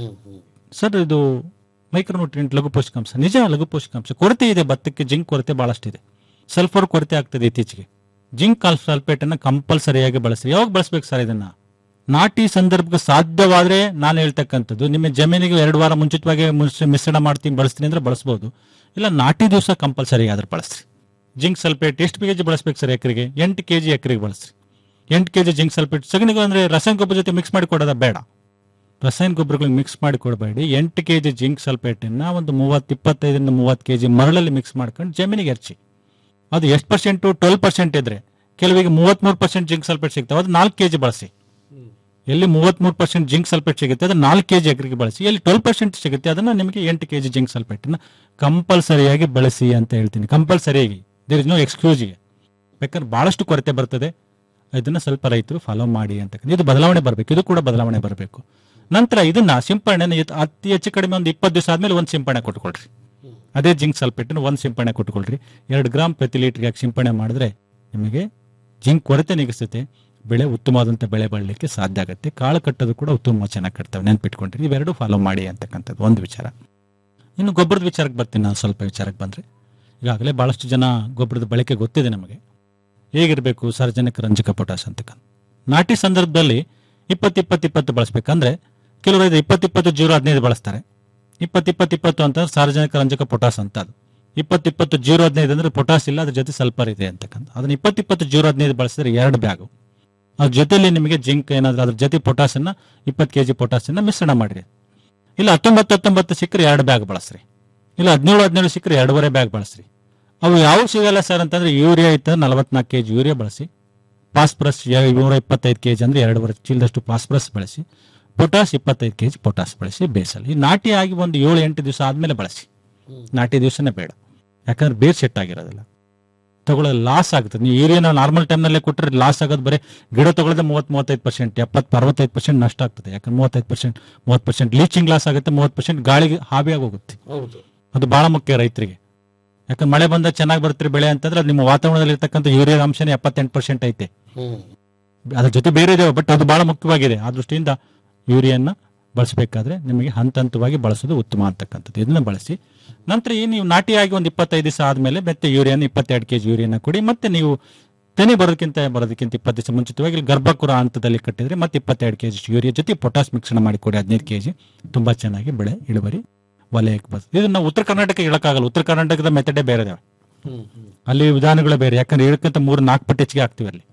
ಸರ್ ಇದು ಮೈಕ್ರೋನ್ಯೂಟ್ರಿಯೆಂಟ್ ಲಘು ಪೋಷಕಾಂಶ ನಿಜ ಲಘು ಪೋಷಕಾಂಶ ಕೊರತೆ ಇದೆ ಭತ್ತಕ್ಕೆ ಜಿಂಕ್ ಕೊರತೆ ಬಹಳಷ್ಟಿದೆ ಸಲ್ಫರ್ ಕೊರತೆ ಆಗ್ತದೆ ಇತ್ತೀಚೆಗೆ ಜಿಂಕ್ ಸಲ್ಫೇಟ್ ಅನ್ನ ಕಂಪಲ್ಸರಿಯಾಗಿ ಬಳಸ್ರಿ ಯಾವಾಗ ಬಳಸ್ಬೇಕು ಸರ್ ಇದನ್ನ ನಾಟಿ ಸಂದರ್ಭಕ್ಕೆ ಸಾಧ್ಯವಾದ್ರೆ ನಾನು ಹೇಳ್ತಕ್ಕಂಥದ್ದು ನಿಮ್ಮ ಜಮೀನಿಗೆ ಎರಡು ವಾರ ಮುಂಚಿತವಾಗಿ ಮುಸ್- ಮಿಶ್ರಣ ಮಾಡ್ತೀನಿ ಬಳಸ್ತೀನಿ ಅಂದ್ರೆ ಬಳಸ್ಬೋದು ಇಲ್ಲ ನಾಟಿ ದಿವಸ ಕಂಪಲ್ಸರಿ ಆದ್ರೆ ಬಳಸ್ರಿ ಜಿಂಕ್ ಸಲ್ಫೇಟ್ ಎಷ್ಟು ಕೆ ಜಿ ಬಳಸ್ಬೇಕು ಸರ್ ಎಕರೆಗೆ ಎಂಟು ಕೆ ಜಿ ಎಕರೆಗೆ ಬಳಸ್ರಿ ಎಂಟು ಕೆ ಜಿ ಜಿಂಕ್ ಸಲ್ಫೇಟ್ ಸಗಣಿಗೂ ಅಂದ್ರೆ ರಸಾಯನ ಗೊಬ್ಬರ ಜೊತೆ ಮಿಕ್ಸ್ ಮಾಡಿ ಕೊಡೋದ ಬೇಡ ರಸಾಯನ ಗೊಬ್ಬರಗಳಿಗೆ ಮಿಕ್ಸ್ ಮಾಡಿ ಕೊಡಬೇಡಿ ಎಂಟು ಕೆ ಜಿ ಜಿಂಕ್ ಸಲ್ಫೇಟನ್ನ ಒಂದು ಮೂವತ್ತು ಇಪ್ಪತ್ತೈದರಿಂದ ಮೂವತ್ತು ಕೆ ಜಿ ಮರಳಲ್ಲಿ ಮಿಕ್ಸ್ ಮಾಡ್ಕೊಂಡು ಜಮೀನಿಗೆ ಎರಚಿ ಅದು ಎಷ್ಟು ಪರ್ಸೆಂಟು ಟ್ವೆಲ್ ಪರ್ಸೆಂಟ್ ಇದ್ರೆ ಕೆಲವಿಗೆ ಮೂವತ್ಮೂರು ಪರ್ಸೆಂಟ್ ಜಿಂಕ್ ಸಲ್ಫೇಟ್ ಸಿಗ್ತಾವೆ ಅದು ನಾಲ್ಕು ಕೆ ಜಿ ಬಳಸಿ ಎಲ್ಲಿ ಮೂವತ್ಮೂರು ಪರ್ಸೆಂಟ್ ಜಿಂಕ್ ಸಲ್ಫೇಟ್ ಸಿಗುತ್ತೆ ಅದು ನಾಲ್ಕು ಕೆ ಜಿ ಎಕರೆಗೆ ಬಳಸಿ ಎಲ್ಲಿ ಟ್ವೆಲ್ ಪರ್ಸೆಂಟ್ ಸಿಗುತ್ತೆ ಅದನ್ನ ನಿಮಗೆ ಎಂಟು ಕೆ ಜಿ ಜಿಂಕ್ ಸಲ್ಫೇಟನ್ನ ಕಂಪಲ್ಸರಿಯಾಗಿ ಬಳಸಿ ಅಂತ ಹೇಳ್ತೀನಿ ಕಂಪಲ್ಸರಿಯಾಗಿ ದೇರ್ ಇಸ್ ನೋ ಎಕ್ಸ್ಕ್ಯೂಸ್ಗೆ ಬೇಕಾದ್ರೆ ಬಹಳಷ್ಟು ಕೊರತೆ ಬರ್ತದೆ ಇದನ್ನ ಸ್ವಲ್ಪ ರೈತರು ಫಾಲೋ ಮಾಡಿ ಅಂತ ಇದು ಬದಲಾವಣೆ ಬರಬೇಕು ಇದು ಕೂಡ ಬದಲಾವಣೆ ಬರಬೇಕು ನಂತರ ಇದನ್ನ ಸಿಂಪರಣೆ ಅತಿ ಹೆಚ್ಚು ಕಡಿಮೆ ಒಂದು ಇಪ್ಪತ್ತು ದಿವಸ ಆದ್ಮೇಲೆ ಒಂದು ಸಿಂಪರಣೆ ಕೊಟ್ಕೊಳ್ರಿ ಅದೇ ಜಿಂಕ್ ಸಲ್ಫೇಟನ್ನು ಒಂದು ಸಿಂಪರಣೆ ಕೊಟ್ಕೊಳ್ರಿ ಎರಡು ಗ್ರಾಮ್ ಪ್ರತಿ ಲೀಟರ್ಗೆ ಹಾಕಿ ಸಿಂಪರಣೆ ಮಾಡಿದ್ರೆ ನಿಮಗೆ ಜಿಂಕ್ ಕೊರತೆ ನಿಗಿಸುತ್ತೆ ಬೆಳೆ ಉತ್ತಮವಾದಂಥ ಬೆಳೆ ಬೆಳಲಿಕ್ಕೆ ಸಾಧ್ಯ ಆಗುತ್ತೆ ಕಾಳು ಕಟ್ಟೋದು ಕೂಡ ಉತ್ತಮ ಚೆನ್ನಾಗಿ ಕಟ್ತವೆ ನೆನ್ಪಿಟ್ಕೊಂಡ್ರಿ ಇವೆರಡು ಫಾಲೋ ಮಾಡಿ ಅಂತಕ್ಕಂಥದ್ದು ಒಂದು ವಿಚಾರ ಇನ್ನು ಗೊಬ್ಬರದ ವಿಚಾರಕ್ಕೆ ಬರ್ತೀನಿ ನಾನು ಸ್ವಲ್ಪ ವಿಚಾರಕ್ಕೆ ಬಂದರೆ ಈಗಾಗಲೇ ಭಾಳಷ್ಟು ಜನ ಗೊಬ್ಬರದ ಬಳಕೆ ಗೊತ್ತಿದೆ ನಮಗೆ ಹೇಗಿರಬೇಕು ಸಾರ್ವಜನಿಕ ರಂಜಕ ಪೊಟಾಸ್ ಅಂತಕ್ಕಂಥ ನಾಟಿ ಸಂದರ್ಭದಲ್ಲಿ ಇಪ್ಪತ್ತು ಇಪ್ಪತ್ತು ಇಪ್ಪತ್ತು ಬಳಸ್ಬೇಕಂದ್ರೆ ಕೆಲವರು ಇದು ಇಪ್ಪತ್ತು ಇಪ್ಪತ್ತು ಜೀರೋ ಹದಿನೈದು ಬಳಸ್ತಾರೆ ಇಪ್ಪತ್ತು ಇಪ್ಪತ್ತು ಇಪ್ಪತ್ತು ಅಂತಂದ್ರೆ ಸಾರ್ವಜನಿಕ ರಂಜಕ ಪೊಟಾಸ್ ಅಂತ ಅದು ಇಪ್ಪತ್ತು ಇಪ್ಪತ್ತು ಜೀರೋ ಹದಿನೈದು ಅಂದ್ರೆ ಪೊಟಾಸ್ ಇಲ್ಲ ಅದ್ರ ಜೊತೆ ಸಲ್ಫರ್ ಇದೆ ಅಂತಕ್ಕಂಥ ಅದನ್ನ ಇಪ್ಪತ್ತು ಇಪ್ಪತ್ತು ಜೀರೋ ಹದಿನೈದು ಬಳಸಿದ್ರೆ ಎರಡು ಬ್ಯಾಗು ಅದ್ರ ಜೊತೆಲಿ ನಿಮಗೆ ಜಿಂಕ್ ಏನಾದ್ರೂ ಅದ್ರ ಜೊತೆ ಪೊಟಾಸನ್ನ ಇಪ್ಪತ್ತು ಕೆ ಜಿ ಪೊಟಾಸನ್ನ ಮಿಶ್ರಣ ಮಾಡಿರಿ ಇಲ್ಲ ಹತ್ತೊಂಬತ್ತು ಹತ್ತೊಂಬತ್ತು ಸಿಕ್ಕರೆ ಎರಡು ಬ್ಯಾಗ್ ಬಳಸ್ರಿ ಇಲ್ಲ ಹದಿನೇಳು ಹದಿನೇಳು ಸಿಕ್ಕರೆ ಎರಡೂವರೆ ಬ್ಯಾಗ್ ಬಳಸ್ರಿ ಅವು ಯಾವ ಸಿಗಲ್ಲ ಸರ್ ಅಂತಂದ್ರೆ ಯೂರಿಯಾ ಇತ್ತ ನಲವತ್ನಾಲ್ಕು ಕೆ ಜಿ ಯೂರಿಯಾ ಬಳಸಿ ಫಾಸ್ಫರಸ್ ನೂರ ಇಪ್ಪತ್ತೈದು ಕೆ ಜಿ ಅಂದ್ರೆ ಎರಡೂವರೆ ಚೀಲದಷ್ಟು ಫಾಸ್ಫರಸ್ ಬಳಸಿ ಪೊಟಾಸ್ ಇಪ್ಪತ್ತೈದು ಕೆ ಜಿ ಪೊಟಾಸ್ ಬಳಸಿ ಬೇಸಲ್ಲಿ ಈ ನಾಟಿ ಆಗಿ ಒಂದು ಏಳು ಎಂಟು ದಿವಸ ಆದ್ಮೇಲೆ ಬಳಸಿ ನಾಟಿ ದಿವಸನೇ ಬೇಡ ಯಾಕಂದ್ರೆ ಬೇರ್ ಸೆಟ್ ಆಗಿರೋದಿಲ್ಲ ತಗೊಳ್ಳೋದು ಲಾಸ್ ಆಗುತ್ತೆ ನೀವು ಯೂರಿಯಾನ ನಾರ್ಮಲ್ ಟೈಮ್ನಲ್ಲೇ ಕೊಟ್ಟರೆ ಲಾಸ್ ಆಗೋದು ಬರೀ ಗಿಡ ತಗೊಳ್ಳೋದು ಮೂವತ್ತು ಮೂವತ್ತೈದು ಪರ್ಸೆಂಟ್ ಎಪ್ಪತ್ತು ಅರವತ್ತೈದು ಪರ್ಸೆಂಟ್ ನಷ್ಟ ಆಗ್ತದೆ ಯಾಕಂದ್ರೆ ಮೂವತ್ತೈದು ಪರ್ಸೆಂಟ್ ಮೂವತ್ತು ಪರ್ಸೆಂಟ್ ಲೀಚಿಂಗ್ ಲಾಸ್ ಆಗುತ್ತೆ ಮೂವತ್ತು ಪರ್ಸೆಂಟ್ ಗಾಳಿಗೆ ಹಾವಿಯಾಗಿ ಹೋಗುತ್ತೆ ಹೌದು ಅದು ಬಹಳ ಮುಖ್ಯ ರೈತರಿಗೆ ಯಾಕಂದ್ರೆ ಮಳೆ ಬಂದಾಗ ಚೆನ್ನಾಗಿ ಬರುತ್ತೆ ಬೆಳೆ ಅಂತಂದ್ರೆ ಅದು ನಿಮ್ಮ ವಾತಾವರಣದಲ್ಲಿ ಇರ್ತಕ್ಕಂಥ ಯೂರಿಯಾ ಅಂಶನೇ ಎಪ್ಪತ್ತೆಂಟು ಪರ್ಸೆಂಟ್ ಐತೆ ಹ್ಮ್ ಅದ್ರ ಜೊತೆ ಬೇರೆ ಇದಾವೆ ಬಟ್ ಅದು ಬಹಳ ಮುಖ್ಯವಾಗಿದೆ ಆ ದೃಷ್ಟಿಯಿಂದ ಯೂರಿಯನ್ನ ಬಳಸಬೇಕಾದ್ರೆ ನಿಮಗೆ ಹಂತ ಹಂತವಾಗಿ ಬಳಸೋದು ಉತ್ತಮ ಅಂತಕ್ಕಂಥದ್ದು ಇದನ್ನ ಬಳಸಿ ನಂತರ ಈ ನೀವು ನಾಟಿಯಾಗಿ ಒಂದು ಇಪ್ಪತ್ತೈದು ದಿವಸ ಆದ್ಮೇಲೆ ಮತ್ತೆ ಯೂರಿಯನ್ ಇಪ್ಪತ್ತೆರಡು ಕೆಜಿ ಯೂರಿಯನ್ನ ಕೊಡಿ ಮತ್ತೆ ನೀವು ತೆನೆ ಬರೋದಕ್ಕಿಂತ ಬರೋದಕ್ಕಿಂತ ಇಪ್ಪತ್ತು ದಿವಸ ಮುಂಚಿತವಾಗಿ ಇಲ್ಲಿ ಗರ್ಭಕುರ ಹಂತದಲ್ಲಿ ಕಟ್ಟಿದ್ರೆ ಮತ್ತೆ ಇಪ್ಪತ್ತೆರಡು ಕೆಜಿ ಯೂರಿಯಾ ಜೊತೆ ಪೊಟಾಸ್ ಮಿಶ್ರಣ ಮಾಡಿ ಕೊಡಿ ಹದಿನೈದು ಕೆಜಿ ತುಂಬಾ ಚೆನ್ನಾಗಿ ಬೆಳೆ ಇಳುವರಿ ವಲಯಕ್ಕೆ ಬರ್ತದೆ ಇದನ್ನ ಉತ್ತರ ಕರ್ನಾಟಕ ಹೇಳಕ್ಕಾಗಲ್ಲ ಉತ್ತರ ಕರ್ನಾಟಕದ ಮೆಥಡೇ ಬೇರೆ ಇದಾವೆ ಅಲ್ಲಿ ವಿಧಾನಗಳು ಬೇರೆ ಯಾಕಂದ್ರೆ ಹೇಳಕ್ಕಂತ ಮೂರು ನಾಲ್ಕು ಪಟ್ಟು ಹೆಚ್ಚಿಗೆ ಆಗ್ತೀವಿ ಅಲ್ಲಿ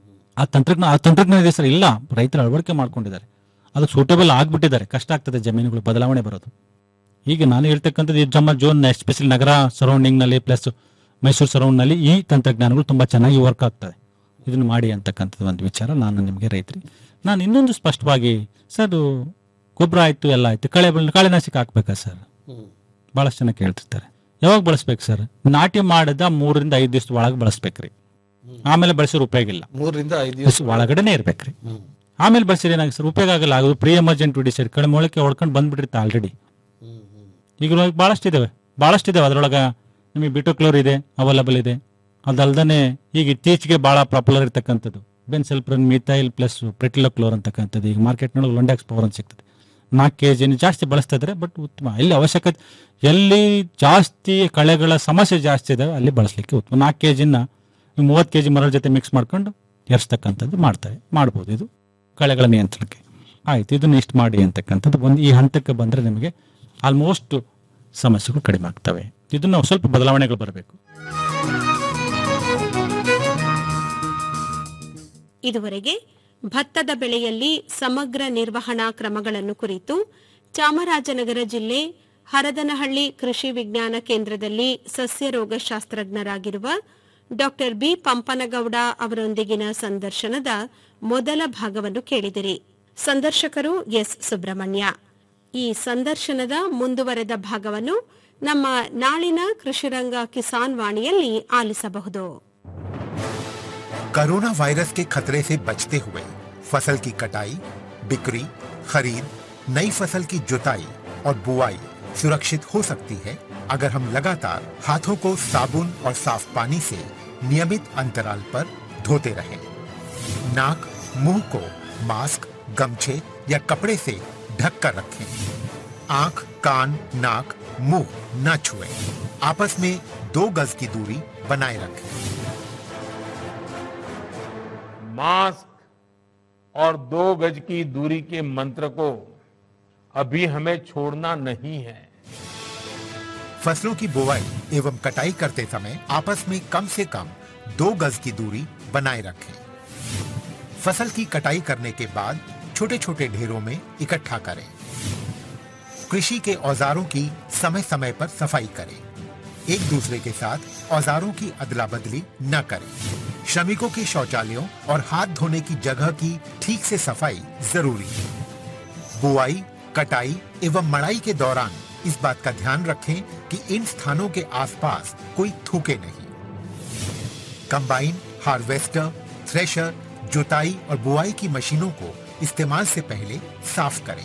ಆ ತಂತ್ರಜ್ಞಾನ ಆ ತಂತ್ರಜ್ಞಾನ ಇದೆ ಸರ್ ಇಲ್ಲ ರೈತರು ಅಳವಡಿಕೆ ಮಾಡ್ಕೊಂಡಿದ್ದಾರೆ ಅದಕ್ಕೆ ಸೂಟೇಬಲ್ ಆಗ್ಬಿಟ್ಟಿದ್ದಾರೆ ಕಷ್ಟ ಆಗ್ತದೆ ಜಮೀನುಗಳು ಬದಲಾವಣೆ ಬರೋದು ಈಗ ನಾನು ಹೇಳ್ತಕ್ಕಂಥದ್ದು ಈ ನಮ್ಮ ಜೋನ್ ಎಸ್ಪೆಷಲಿ ನಗರ ಸರೌಂಡಿಂಗ್ ನಲ್ಲಿ ಪ್ಲಸ್ ಮೈಸೂರು ಸರೌಂಡ್ ನಲ್ಲಿ ಈ ತಂತ್ರಜ್ಞಾನಗಳು ತುಂಬಾ ಚೆನ್ನಾಗಿ ವರ್ಕ್ ಆಗ್ತದೆ ಇದನ್ನು ಮಾಡಿ ಅಂತಕ್ಕಂಥದ್ದು ಒಂದು ವಿಚಾರ ನಾನು ನಿಮಗೆ ರೈತರಿಗೆ ನಾನು ಇನ್ನೊಂದು ಸ್ಪಷ್ಟವಾಗಿ ಸರ್ ಗೊಬ್ಬರ ಆಯ್ತು ಎಲ್ಲ ಆಯ್ತು ಕಳೆ ಬೆಳೆ- ಕಳೆನಾಶಕ ಹಾಕ್ಬೇಕಾ ಸರ್ ಬಹಳಷ್ಟು ಜನ ಕೇಳ್ತಿರ್ತಾರೆ ಯಾವಾಗ ಬಳಸ್ಬೇಕು ಸರ್ ನಾಟಿ ಮಾಡಿದ ಮೂರರಿಂದ ಐದು ದಿವಸದ ಒಳಗೆ ಬಳಸ್ಬೇಕ್ರಿ ಆಮೇಲೆ ಬಳಸಿದ್ರೆ ಉಪಯೋಗ ಇಲ್ಲ ಮೂರರಿಂದ ಐದು ದಿವಸ ಒಳಗಡೆನೆ ಇರ್ಬೇಕ್ರಿ ಆಮೇಲೆ ಬಳಸಿದ್ರೆ ಏನಾಗ ಸರ್ ಉಪಯೋಗ ಆಗಲ್ಲ ಅದು ಪ್ರೀ ಎಮರ್ಜೆಂಟ್ ವಿಡಿಸೈಡ್ ಕಡೆ ಮೊಳಕೆ ಹೊಡ್ಕೊಂಡು ಬಂದ್ಬಿಟ್ಟಿರುತ್ತೆ ಆಲ್ರೆಡಿ ಈಗ ಬಹಳಷ್ಟು ಇದಾವೆ ಬಹಳಷ್ಟು ಇದಾವೆ ಅದ್ರೊಳಗೆ ನಿಮಗೆ ಬಿಟೋಕ್ಲೋರ್ ಇದೆ ಅವೈಲಬಲ್ ಇದೆ ಅದಲ್ದೇ ಈಗ ಇತ್ತೀಚೆಗೆ ಬಹಳ ಪಾಪ್ಯುಲರ್ ಇರ್ತಕ್ಕಂಥದ್ದು ಬೆನ್ಸೆಲ್ಪ್ರನ್ ಮಿಥೈಲ್ ಪ್ಲಸ್ ಪ್ರೆಟಿಲೋಕ್ಲೋರ್ ಅಂತಕ್ಕಂಥದ್ದು ಈಗ ಮಾರ್ಕೆಟ್ನೊಳಗೆ ಲೊಂಡ್ಯಾಕ್ಸ್ ಪವರ್ ಅಂತ ಸಿಗ್ತದೆ ನಾಲ್ಕು ಕೆ ಜಿನ ಜಾಸ್ತಿ ಬಳಸ್ತಾ ಇದ್ದಾರೆ ಬಟ್ ಉತ್ತಮ ಎಲ್ಲಿ ಅವಶ್ಯಕತೆ ಎಲ್ಲಿ ಜಾಸ್ತಿ ಕಳೆಗಳ ಸಮಸ್ಯೆ ಜಾಸ್ತಿ ಇದಾವೆ ಅಲ್ಲಿ ಬಳಸಲಿಕ್ಕೆ ಉತ್ತಮ ನಾಲ್ಕು ಕೆ ಜಿನ ಮೂವತ್ತು ಕೆ ಜಿ ಮರದ ಜೊತೆ ಮಿಕ್ಸ್ ಮಾಡ್ಕೊಂಡು ಎರ್ಸ್ತಕ್ಕಂಥದ್ದು ಮಾಡ್ತಾರೆ ಮಾಡ್ಬೋದು ಇದು ಕಳೆಗಳ ನಿಯಂತ್ರಣಕ್ಕೆ ಆಯ್ತು ಇದನ್ನ ಇಷ್ಟು ಮಾಡಿ ಅಂತಕ್ಕಂಥದ್ದು ಒಂದು ಈ ಹಂತಕ್ಕೆ ಬಂದರೆ ನಿಮಗೆ ಆಲ್ಮೋಸ್ಟ್ ಸಮಸ್ಯೆಗಳು ಕಡಿಮೆ ಆಗ್ತವೆ ಇದನ್ನ ಸ್ವಲ್ಪ ಬದಲಾವಣೆಗಳು ಬರಬೇಕು ಇದುವರೆಗೆ ಭತ್ತದ ಬೆಳೆಯಲ್ಲಿ ಸಮಗ್ರ ನಿರ್ವಹಣಾ ಕ್ರಮಗಳನ್ನು ಕುರಿತು ಚಾಮರಾಜನಗರ ಜಿಲ್ಲೆ ಹರದನಹಳ್ಳಿ ಕೃಷಿ ವಿಜ್ಞಾನ ಕೇಂದ್ರದಲ್ಲಿ ಸಸ್ಯ ರೋಗಶಾಸ್ತ್ರಜ್ಞರಾಗಿರುವ ಡಾಕ್ಟರ್ ಬಿ ಪಂಪನಗೌಡ ಅವರೊಂದಿಗಿನ ಸಂದರ್ಶನದ ಮೊದಲ ಭಾಗವನ್ನು ಕೇಳಿದಿರಿ ಸಂದರ್ಶಕರು ಎಸ್ ಸುಬ್ರಹ್ಮಣ್ಯ ಈ ಸಂದರ್ಶನದ ಮುಂದುವರೆದ ಭಾಗವನ್ನು ನಮ್ಮ ನಾಳಿನ ಕೃಷಿರಂಗ ಕಿಸಾನ್ ವಾಣಿಯಲ್ಲಿ ಆಲಿಸಬಹುದು कोरोना वायरस के खतरे से बचते हुए फसल की कटाई बिक्री खरीद नई फसल की जुताई और बुआई सुरक्षित हो सकती है अगर हम लगातार हाथों को साबुन और साफ पानी से नियमित अंतराल पर धोते रहें। नाक मुंह को मास्क गमछे या कपड़े से ढक कर रखें आंख कान नाक मुंह न छुएं। आपस में दो गज की दूरी बनाए रखें मास्क और दो गज की दूरी के मंत्र को अभी हमें छोड़ना नहीं है फसलों की बुवाई एवं कटाई करते समय आपस में कम से कम दो गज की दूरी बनाए रखें फसल की कटाई करने के बाद छोटे छोटे ढेरों में इकट्ठा करें कृषि के औजारों की समय समय पर सफाई करें एक दूसरे के साथ औजारों की अदला बदली न करें श्रमिकों के शौचालयों और हाथ धोने की जगह की ठीक से सफाई जरूरी है बुआई कटाई एवं मड़ाई के दौरान इस बात का ध्यान रखें कि इन स्थानों के आसपास कोई थूके नहीं कंबाइन हार्वेस्टर थ्रेशर जुताई और बुआई की मशीनों को इस्तेमाल से पहले साफ करें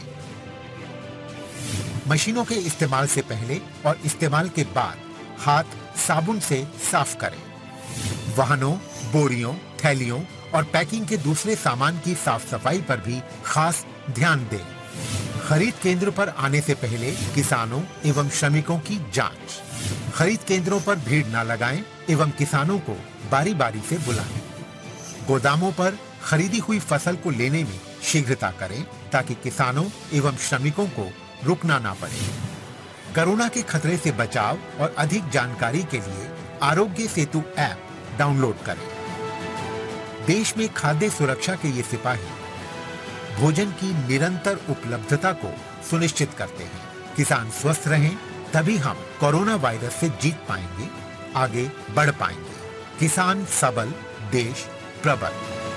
मशीनों के इस्तेमाल से पहले और इस्तेमाल के बाद हाथ साबुन से साफ करें वाहनों बोरियों थैलियों और पैकिंग के दूसरे सामान की साफ सफाई पर भी खास ध्यान दें खरीद केंद्र पर आने से पहले किसानों एवं श्रमिकों की जांच खरीद केंद्रों पर भीड़ न लगाएं एवं किसानों को बारी बारी से बुलाएं गोदामों पर खरीदी हुई फसल को लेने में शीघ्रता करें ताकि किसानों एवं श्रमिकों को रुकना ना पड़े कोरोना के खतरे से बचाव और अधिक जानकारी के लिए आरोग्य सेतु ऐप डाउनलोड करें देश में खाद्य सुरक्षा के ये सिपाही भोजन की निरंतर उपलब्धता को सुनिश्चित करते हैं किसान स्वस्थ रहें तभी हम कोरोना वायरस से जीत पाएंगे आगे बढ़ पाएंगे किसान सबल देश प्रबल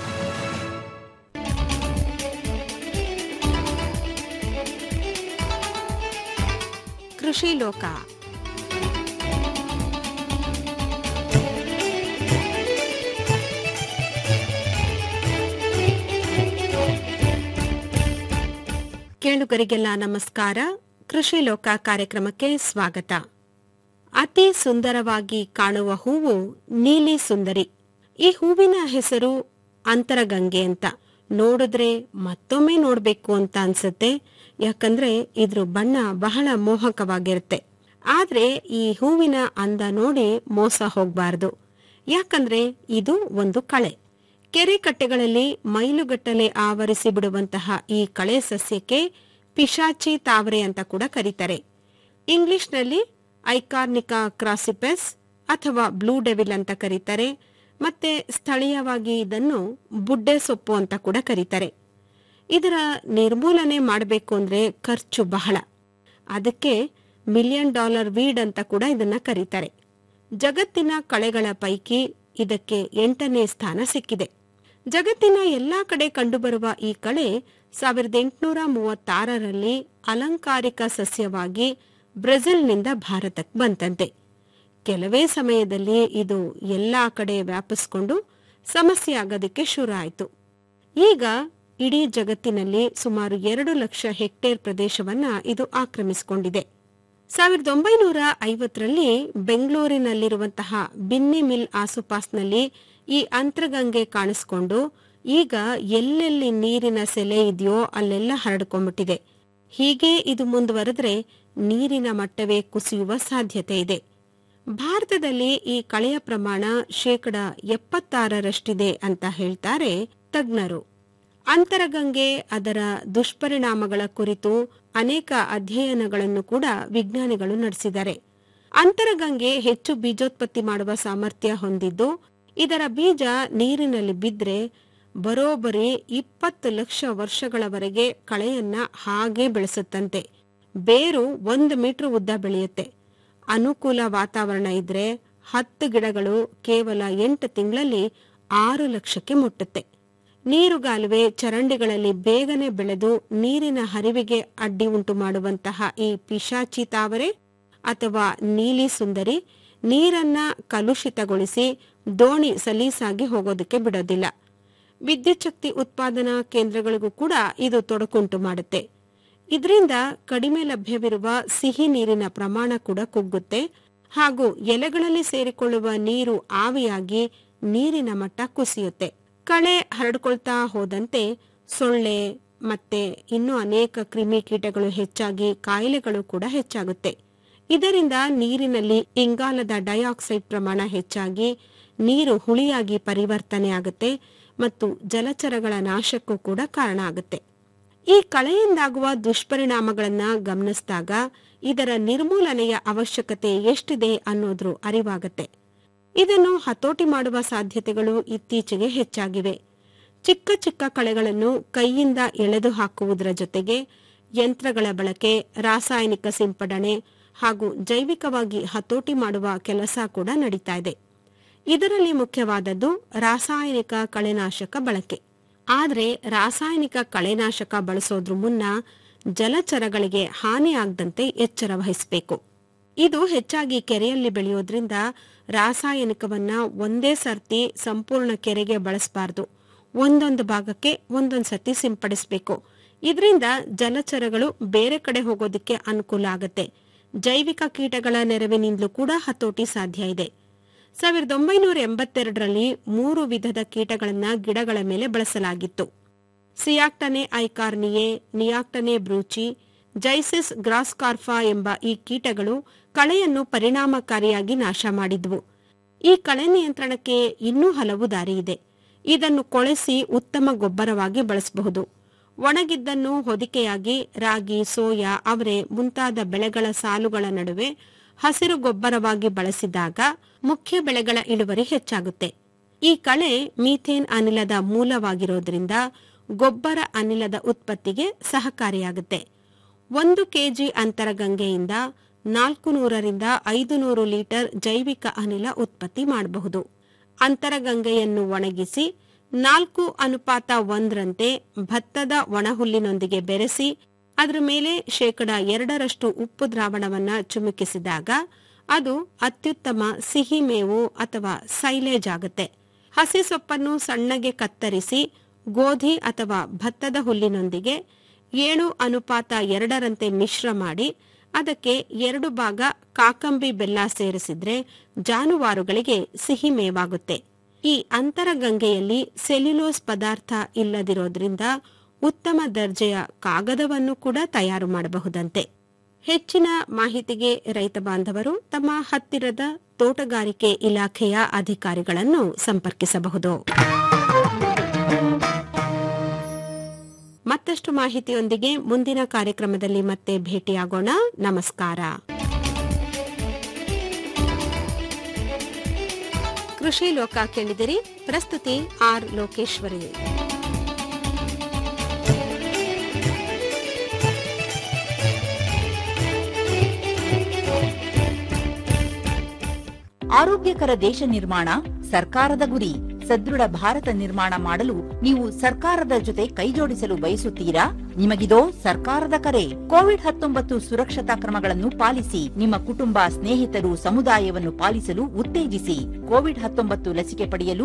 ಕೃಷಿ ಲೋಕ ಕೇಳುಗರಿಗೆಲ್ಲ ನಮಸ್ಕಾರ ಕೃಷಿ ಲೋಕ ಕಾರ್ಯಕ್ರಮಕ್ಕೆ ಸ್ವಾಗತ ಅತಿ ಸುಂದರವಾಗಿ ಕಾಣುವ ಹೂವು ನೀಲಿ ಸುಂದರಿ ಈ ಹೂವಿನ ಹೆಸರು ಅಂತರಗಂಗೆ ಅಂತ ನೋಡಿದ್ರೆ ಮತ್ತೊಮ್ಮೆ ನೋಡ್ಬೇಕು ಅಂತ ಅನ್ಸುತ್ತೆ ಯಾಕಂದ್ರೆ ಇದ್ರ ಬಣ್ಣ ಬಹಳ ಮೋಹಕವಾಗಿರುತ್ತೆ ಆದ್ರೆ ಈ ಹೂವಿನ ಅಂದ ನೋಡಿ ಮೋಸ ಹೋಗ್ಬಾರ್ದು ಯಾಕಂದ್ರೆ ಇದು ಒಂದು ಕಳೆ ಕೆರೆ ಕಟ್ಟೆಗಳಲ್ಲಿ ಮೈಲುಗಟ್ಟಲೆ ಆವರಿಸಿ ಬಿಡುವಂತಹ ಈ ಕಳೆ ಸಸ್ಯಕ್ಕೆ ಪಿಶಾಚಿ ತಾವರೆ ಅಂತ ಕೂಡ ಕರೀತಾರೆ ಇಂಗ್ಲಿಷ್ನಲ್ಲಿ ಐಕಾರ್ನಿಕಾ ಕ್ರಾಸಿಪೆಸ್ ಅಥವಾ ಬ್ಲೂ ಡೆವಿಲ್ ಅಂತ ಕರೀತಾರೆ ಮತ್ತೆ ಸ್ಥಳೀಯವಾಗಿ ಇದನ್ನು ಬುಡ್ಡೆ ಸೊಪ್ಪು ಅಂತ ಕೂಡ ಕರೀತಾರೆ ಇದರ ನಿರ್ಮೂಲನೆ ಮಾಡಬೇಕು ಅಂದ್ರೆ ಖರ್ಚು ಬಹಳ ಅದಕ್ಕೆ ಮಿಲಿಯನ್ ಡಾಲರ್ ವೀಡ್ ಅಂತ ಕೂಡ ಇದನ್ನ ಕರೀತಾರೆ ಜಗತ್ತಿನ ಕಳೆಗಳ ಪೈಕಿ ಇದಕ್ಕೆ ಎಂಟನೇ ಸ್ಥಾನ ಸಿಕ್ಕಿದೆ ಜಗತ್ತಿನ ಎಲ್ಲಾ ಕಡೆ ಕಂಡುಬರುವ ಈ ಕಳೆ ಸಾವಿರದ ಎಂಟುನೂರ ಮೂವತ್ತಾರರಲ್ಲಿ ಅಲಂಕಾರಿಕ ಸಸ್ಯವಾಗಿ ಬ್ರೆಜಿಲ್ನಿಂದ ಭಾರತಕ್ಕೆ ಬಂತಂತೆ ಕೆಲವೇ ಸಮಯದಲ್ಲಿ ಇದು ಎಲ್ಲಾ ಕಡೆ ವ್ಯಾಪಿಸ್ಕೊಂಡು ಸಮಸ್ಯೆ ಆಗೋದಕ್ಕೆ ಶುರು ಆಯಿತು ಈಗ ಇಡೀ ಜಗತ್ತಿನಲ್ಲಿ ಸುಮಾರು ಎರಡು ಲಕ್ಷ ಹೆಕ್ಟೇರ್ ಪ್ರದೇಶವನ್ನ ಇದು ಆಕ್ರಮಿಸಿಕೊಂಡಿದೆ ಸಾವಿರದ ಒಂಬೈನೂರ ಐವತ್ತರಲ್ಲಿ ಬೆಂಗಳೂರಿನಲ್ಲಿರುವಂತಹ ಬಿನ್ನಿ ಮಿಲ್ ಆಸುಪಾಸ್ನಲ್ಲಿ ಈ ಅಂತರಗಂಗೆ ಕಾಣಿಸ್ಕೊಂಡು ಈಗ ಎಲ್ಲೆಲ್ಲಿ ನೀರಿನ ಸೆಲೆ ಇದೆಯೋ ಅಲ್ಲೆಲ್ಲ ಹರಡ್ಕೊಂಡ್ಬಿಟ್ಟಿದೆ ಹೀಗೆ ಇದು ಮುಂದುವರೆದ್ರೆ ನೀರಿನ ಮಟ್ಟವೇ ಕುಸಿಯುವ ಸಾಧ್ಯತೆ ಇದೆ ಭಾರತದಲ್ಲಿ ಈ ಕಳೆಯ ಪ್ರಮಾಣ ಶೇಕಡ ಎಪ್ಪತ್ತಾರರಷ್ಟಿದೆ ಅಂತ ಹೇಳ್ತಾರೆ ತಜ್ಞರು ಅಂತರಗಂಗೆ ಅದರ ದುಷ್ಪರಿಣಾಮಗಳ ಕುರಿತು ಅನೇಕ ಅಧ್ಯಯನಗಳನ್ನು ಕೂಡ ವಿಜ್ಞಾನಿಗಳು ನಡೆಸಿದ್ದಾರೆ ಅಂತರಗಂಗೆ ಹೆಚ್ಚು ಬೀಜೋತ್ಪತ್ತಿ ಮಾಡುವ ಸಾಮರ್ಥ್ಯ ಹೊಂದಿದ್ದು ಇದರ ಬೀಜ ನೀರಿನಲ್ಲಿ ಬಿದ್ರೆ ಬರೋಬ್ಬರಿ ಇಪ್ಪತ್ತು ಲಕ್ಷ ವರ್ಷಗಳವರೆಗೆ ಕಳೆಯನ್ನ ಹಾಗೆ ಬೆಳೆಸುತ್ತಂತೆ ಬೇರು ಒಂದು ಮೀಟರ್ ಉದ್ದ ಬೆಳೆಯುತ್ತೆ ಅನುಕೂಲ ವಾತಾವರಣ ಇದ್ರೆ ಹತ್ತು ಗಿಡಗಳು ಕೇವಲ ಎಂಟು ತಿಂಗಳಲ್ಲಿ ಆರು ಲಕ್ಷಕ್ಕೆ ಮುಟ್ಟುತ್ತೆ ನೀರುಗಾಲುವೆ ಚರಂಡಿಗಳಲ್ಲಿ ಬೇಗನೆ ಬೆಳೆದು ನೀರಿನ ಹರಿವಿಗೆ ಅಡ್ಡಿ ಉಂಟು ಮಾಡುವಂತಹ ಈ ಪಿಶಾಚಿ ತಾವರೆ ಅಥವಾ ನೀಲಿ ಸುಂದರಿ ನೀರನ್ನ ಕಲುಷಿತಗೊಳಿಸಿ ದೋಣಿ ಸಲೀಸಾಗಿ ಹೋಗೋದಕ್ಕೆ ಬಿಡೋದಿಲ್ಲ ವಿದ್ಯುತ್ ಶಕ್ತಿ ಉತ್ಪಾದನಾ ಕೇಂದ್ರಗಳಿಗೂ ಕೂಡ ಇದು ತೊಡಕುಂಟು ಮಾಡುತ್ತೆ ಇದರಿಂದ ಕಡಿಮೆ ಲಭ್ಯವಿರುವ ಸಿಹಿ ನೀರಿನ ಪ್ರಮಾಣ ಕೂಡ ಕುಗ್ಗುತ್ತೆ ಹಾಗೂ ಎಲೆಗಳಲ್ಲಿ ಸೇರಿಕೊಳ್ಳುವ ನೀರು ಆವಿಯಾಗಿ ನೀರಿನ ಮಟ್ಟ ಕುಸಿಯುತ್ತೆ ಕಳೆ ಹರಡ್ಕೊಳ್ತಾ ಹೋದಂತೆ ಸೊಳ್ಳೆ ಮತ್ತೆ ಇನ್ನೂ ಅನೇಕ ಕ್ರಿಮಿಕೀಟಗಳು ಹೆಚ್ಚಾಗಿ ಕಾಯಿಲೆಗಳು ಕೂಡ ಹೆಚ್ಚಾಗುತ್ತೆ ಇದರಿಂದ ನೀರಿನಲ್ಲಿ ಇಂಗಾಲದ ಡೈಆಕ್ಸೈಡ್ ಪ್ರಮಾಣ ಹೆಚ್ಚಾಗಿ ನೀರು ಹುಳಿಯಾಗಿ ಪರಿವರ್ತನೆ ಆಗುತ್ತೆ ಮತ್ತು ಜಲಚರಗಳ ನಾಶಕ್ಕೂ ಕೂಡ ಕಾರಣ ಆಗುತ್ತೆ ಈ ಕಳೆಯಿಂದಾಗುವ ದುಷ್ಪರಿಣಾಮಗಳನ್ನ ಗಮನಿಸಿದಾಗ ಇದರ ನಿರ್ಮೂಲನೆಯ ಅವಶ್ಯಕತೆ ಎಷ್ಟಿದೆ ಅನ್ನೋದ್ರ ಅರಿವಾಗತ್ತೆ ಇದನ್ನು ಹತೋಟಿ ಮಾಡುವ ಸಾಧ್ಯತೆಗಳು ಇತ್ತೀಚೆಗೆ ಹೆಚ್ಚಾಗಿವೆ ಚಿಕ್ಕ ಚಿಕ್ಕ ಕಳೆಗಳನ್ನು ಕೈಯಿಂದ ಎಳೆದು ಹಾಕುವುದರ ಜೊತೆಗೆ ಯಂತ್ರಗಳ ಬಳಕೆ ರಾಸಾಯನಿಕ ಸಿಂಪಡಣೆ ಹಾಗೂ ಜೈವಿಕವಾಗಿ ಹತೋಟಿ ಮಾಡುವ ಕೆಲಸ ಕೂಡ ನಡೀತಾ ಇದೆ ಇದರಲ್ಲಿ ಮುಖ್ಯವಾದದ್ದು ರಾಸಾಯನಿಕ ಕಳೆನಾಶಕ ಬಳಕೆ ಆದರೆ ರಾಸಾಯನಿಕ ಕಳೆನಾಶಕ ಬಳಸೋದ್ರ ಮುನ್ನ ಜಲಚರಗಳಿಗೆ ಹಾನಿ ಆಗದಂತೆ ಎಚ್ಚರ ವಹಿಸಬೇಕು ಇದು ಹೆಚ್ಚಾಗಿ ಕೆರೆಯಲ್ಲಿ ಬೆಳೆಯೋದ್ರಿಂದ ರಾಸಾಯನಿಕವನ್ನ ಒಂದೇ ಸರ್ತಿ ಸಂಪೂರ್ಣ ಕೆರೆಗೆ ಬಳಸಬಾರದು ಒಂದೊಂದು ಭಾಗಕ್ಕೆ ಒಂದೊಂದು ಸರ್ತಿ ಸಿಂಪಡಿಸಬೇಕು ಇದರಿಂದ ಜಲಚರಗಳು ಬೇರೆ ಕಡೆ ಹೋಗೋದಕ್ಕೆ ಅನುಕೂಲ ಆಗತ್ತೆ ಜೈವಿಕ ಕೀಟಗಳ ನೆರವಿನಿಂದಲೂ ಕೂಡ ಹತೋಟಿ ಸಾಧ್ಯ ಇದೆ ಸಾವಿರದ ಒಂಬೈನೂರ ಎಂಬತ್ತೆರಡರಲ್ಲಿ ಮೂರು ವಿಧದ ಕೀಟಗಳನ್ನ ಗಿಡಗಳ ಮೇಲೆ ಬಳಸಲಾಗಿತ್ತು ಸಿಯಾಕ್ಟನೆ ಐಕಾರ್ನಿಯೆ ನಿಯಾಕ್ಟನೆ ಬ್ರೂಚಿ ಜೈಸಿಸ್ ಗ್ರಾಸ್ಕಾರ್ಫಾ ಎಂಬ ಈ ಕೀಟಗಳು ಕಳೆಯನ್ನು ಪರಿಣಾಮಕಾರಿಯಾಗಿ ನಾಶ ಮಾಡಿದ್ವು ಈ ಕಳೆ ನಿಯಂತ್ರಣಕ್ಕೆ ಇನ್ನೂ ಹಲವು ದಾರಿ ಇದೆ ಇದನ್ನು ಕೊಳೆಸಿ ಉತ್ತಮ ಗೊಬ್ಬರವಾಗಿ ಬಳಸಬಹುದು ಒಣಗಿದ್ದನ್ನು ಹೊದಿಕೆಯಾಗಿ ರಾಗಿ ಸೋಯಾ ಅವರೆ ಮುಂತಾದ ಬೆಳೆಗಳ ಸಾಲುಗಳ ನಡುವೆ ಹಸಿರು ಗೊಬ್ಬರವಾಗಿ ಬಳಸಿದಾಗ ಮುಖ್ಯ ಬೆಳೆಗಳ ಇಳುವರಿ ಹೆಚ್ಚಾಗುತ್ತೆ ಈ ಕಳೆ ಮೀಥೇನ್ ಅನಿಲದ ಮೂಲವಾಗಿರೋದ್ರಿಂದ ಗೊಬ್ಬರ ಅನಿಲದ ಉತ್ಪತ್ತಿಗೆ ಸಹಕಾರಿಯಾಗುತ್ತೆ ಒಂದು ಕೆಜಿ ಅಂತರಗಂಗೆಯಿಂದ ನಾಲ್ಕು ನೂರರಿಂದ ಐದು ನೂರು ಲೀಟರ್ ಜೈವಿಕ ಅನಿಲ ಉತ್ಪತ್ತಿ ಮಾಡಬಹುದು ಅಂತರಗಂಗೆಯನ್ನು ಒಣಗಿಸಿ ನಾಲ್ಕು ಅನುಪಾತ ಒಂದರಂತೆ ಭತ್ತದ ಒಣಹುಲ್ಲಿನೊಂದಿಗೆ ಬೆರೆಸಿ ಅದರ ಮೇಲೆ ಶೇಕಡ ಎರಡರಷ್ಟು ಉಪ್ಪು ದ್ರಾವಣವನ್ನ ಚುಮುಕಿಸಿದಾಗ ಅದು ಅತ್ಯುತ್ತಮ ಸಿಹಿ ಮೇವು ಅಥವಾ ಸೈಲೇಜ್ ಆಗುತ್ತೆ ಹಸಿ ಸೊಪ್ಪನ್ನು ಸಣ್ಣಗೆ ಕತ್ತರಿಸಿ ಗೋಧಿ ಅಥವಾ ಭತ್ತದ ಹುಲ್ಲಿನೊಂದಿಗೆ ಏಳು ಅನುಪಾತ ಎರಡರಂತೆ ಮಿಶ್ರ ಮಾಡಿ ಅದಕ್ಕೆ ಎರಡು ಭಾಗ ಕಾಕಂಬಿ ಬೆಲ್ಲ ಸೇರಿಸಿದ್ರೆ ಜಾನುವಾರುಗಳಿಗೆ ಸಿಹಿ ಮೇವಾಗುತ್ತೆ ಈ ಅಂತರಗಂಗೆಯಲ್ಲಿ ಸೆಲ್ಯುಲೋಸ್ ಪದಾರ್ಥ ಇಲ್ಲದಿರೋದ್ರಿಂದ ಉತ್ತಮ ದರ್ಜೆಯ ಕಾಗದವನ್ನು ಕೂಡ ತಯಾರು ಮಾಡಬಹುದಂತೆ ಹೆಚ್ಚಿನ ಮಾಹಿತಿಗೆ ರೈತ ಬಾಂಧವರು ತಮ್ಮ ಹತ್ತಿರದ ತೋಟಗಾರಿಕೆ ಇಲಾಖೆಯ ಅಧಿಕಾರಿಗಳನ್ನು ಸಂಪರ್ಕಿಸಬಹುದು ಮತ್ತಷ್ಟು ಮಾಹಿತಿಯೊಂದಿಗೆ ಮುಂದಿನ ಕಾರ್ಯಕ್ರಮದಲ್ಲಿ ಮತ್ತೆ ಭೇಟಿಯಾಗೋಣ ನಮಸ್ಕಾರ ಕೃಷಿ ಲೋಕ ಕೇಳಿದಿರಿ ಪ್ರಸ್ತುತಿ ಆರ್ ಲೋಕೇಶ್ವರಿ ಆರೋಗ್ಯಕರ ದೇಶ ನಿರ್ಮಾಣ ಸರ್ಕಾರದ ಗುರಿ ಸದೃಢ ಭಾರತ ನಿರ್ಮಾಣ ಮಾಡಲು ನೀವು ಸರ್ಕಾರದ ಜೊತೆ ಕೈಜೋಡಿಸಲು ಬಯಸುತ್ತೀರಾ ನಿಮಗಿದೋ ಸರ್ಕಾರದ ಕರೆ ಕೋವಿಡ್ ಹತ್ತೊಂಬತ್ತು ಸುರಕ್ಷತಾ ಕ್ರಮಗಳನ್ನು ಪಾಲಿಸಿ ನಿಮ್ಮ ಕುಟುಂಬ ಸ್ನೇಹಿತರು ಸಮುದಾಯವನ್ನು ಪಾಲಿಸಲು ಉತ್ತೇಜಿಸಿ ಕೋವಿಡ್ ಹತ್ತೊಂಬತ್ತು ಲಸಿಕೆ ಪಡೆಯಲು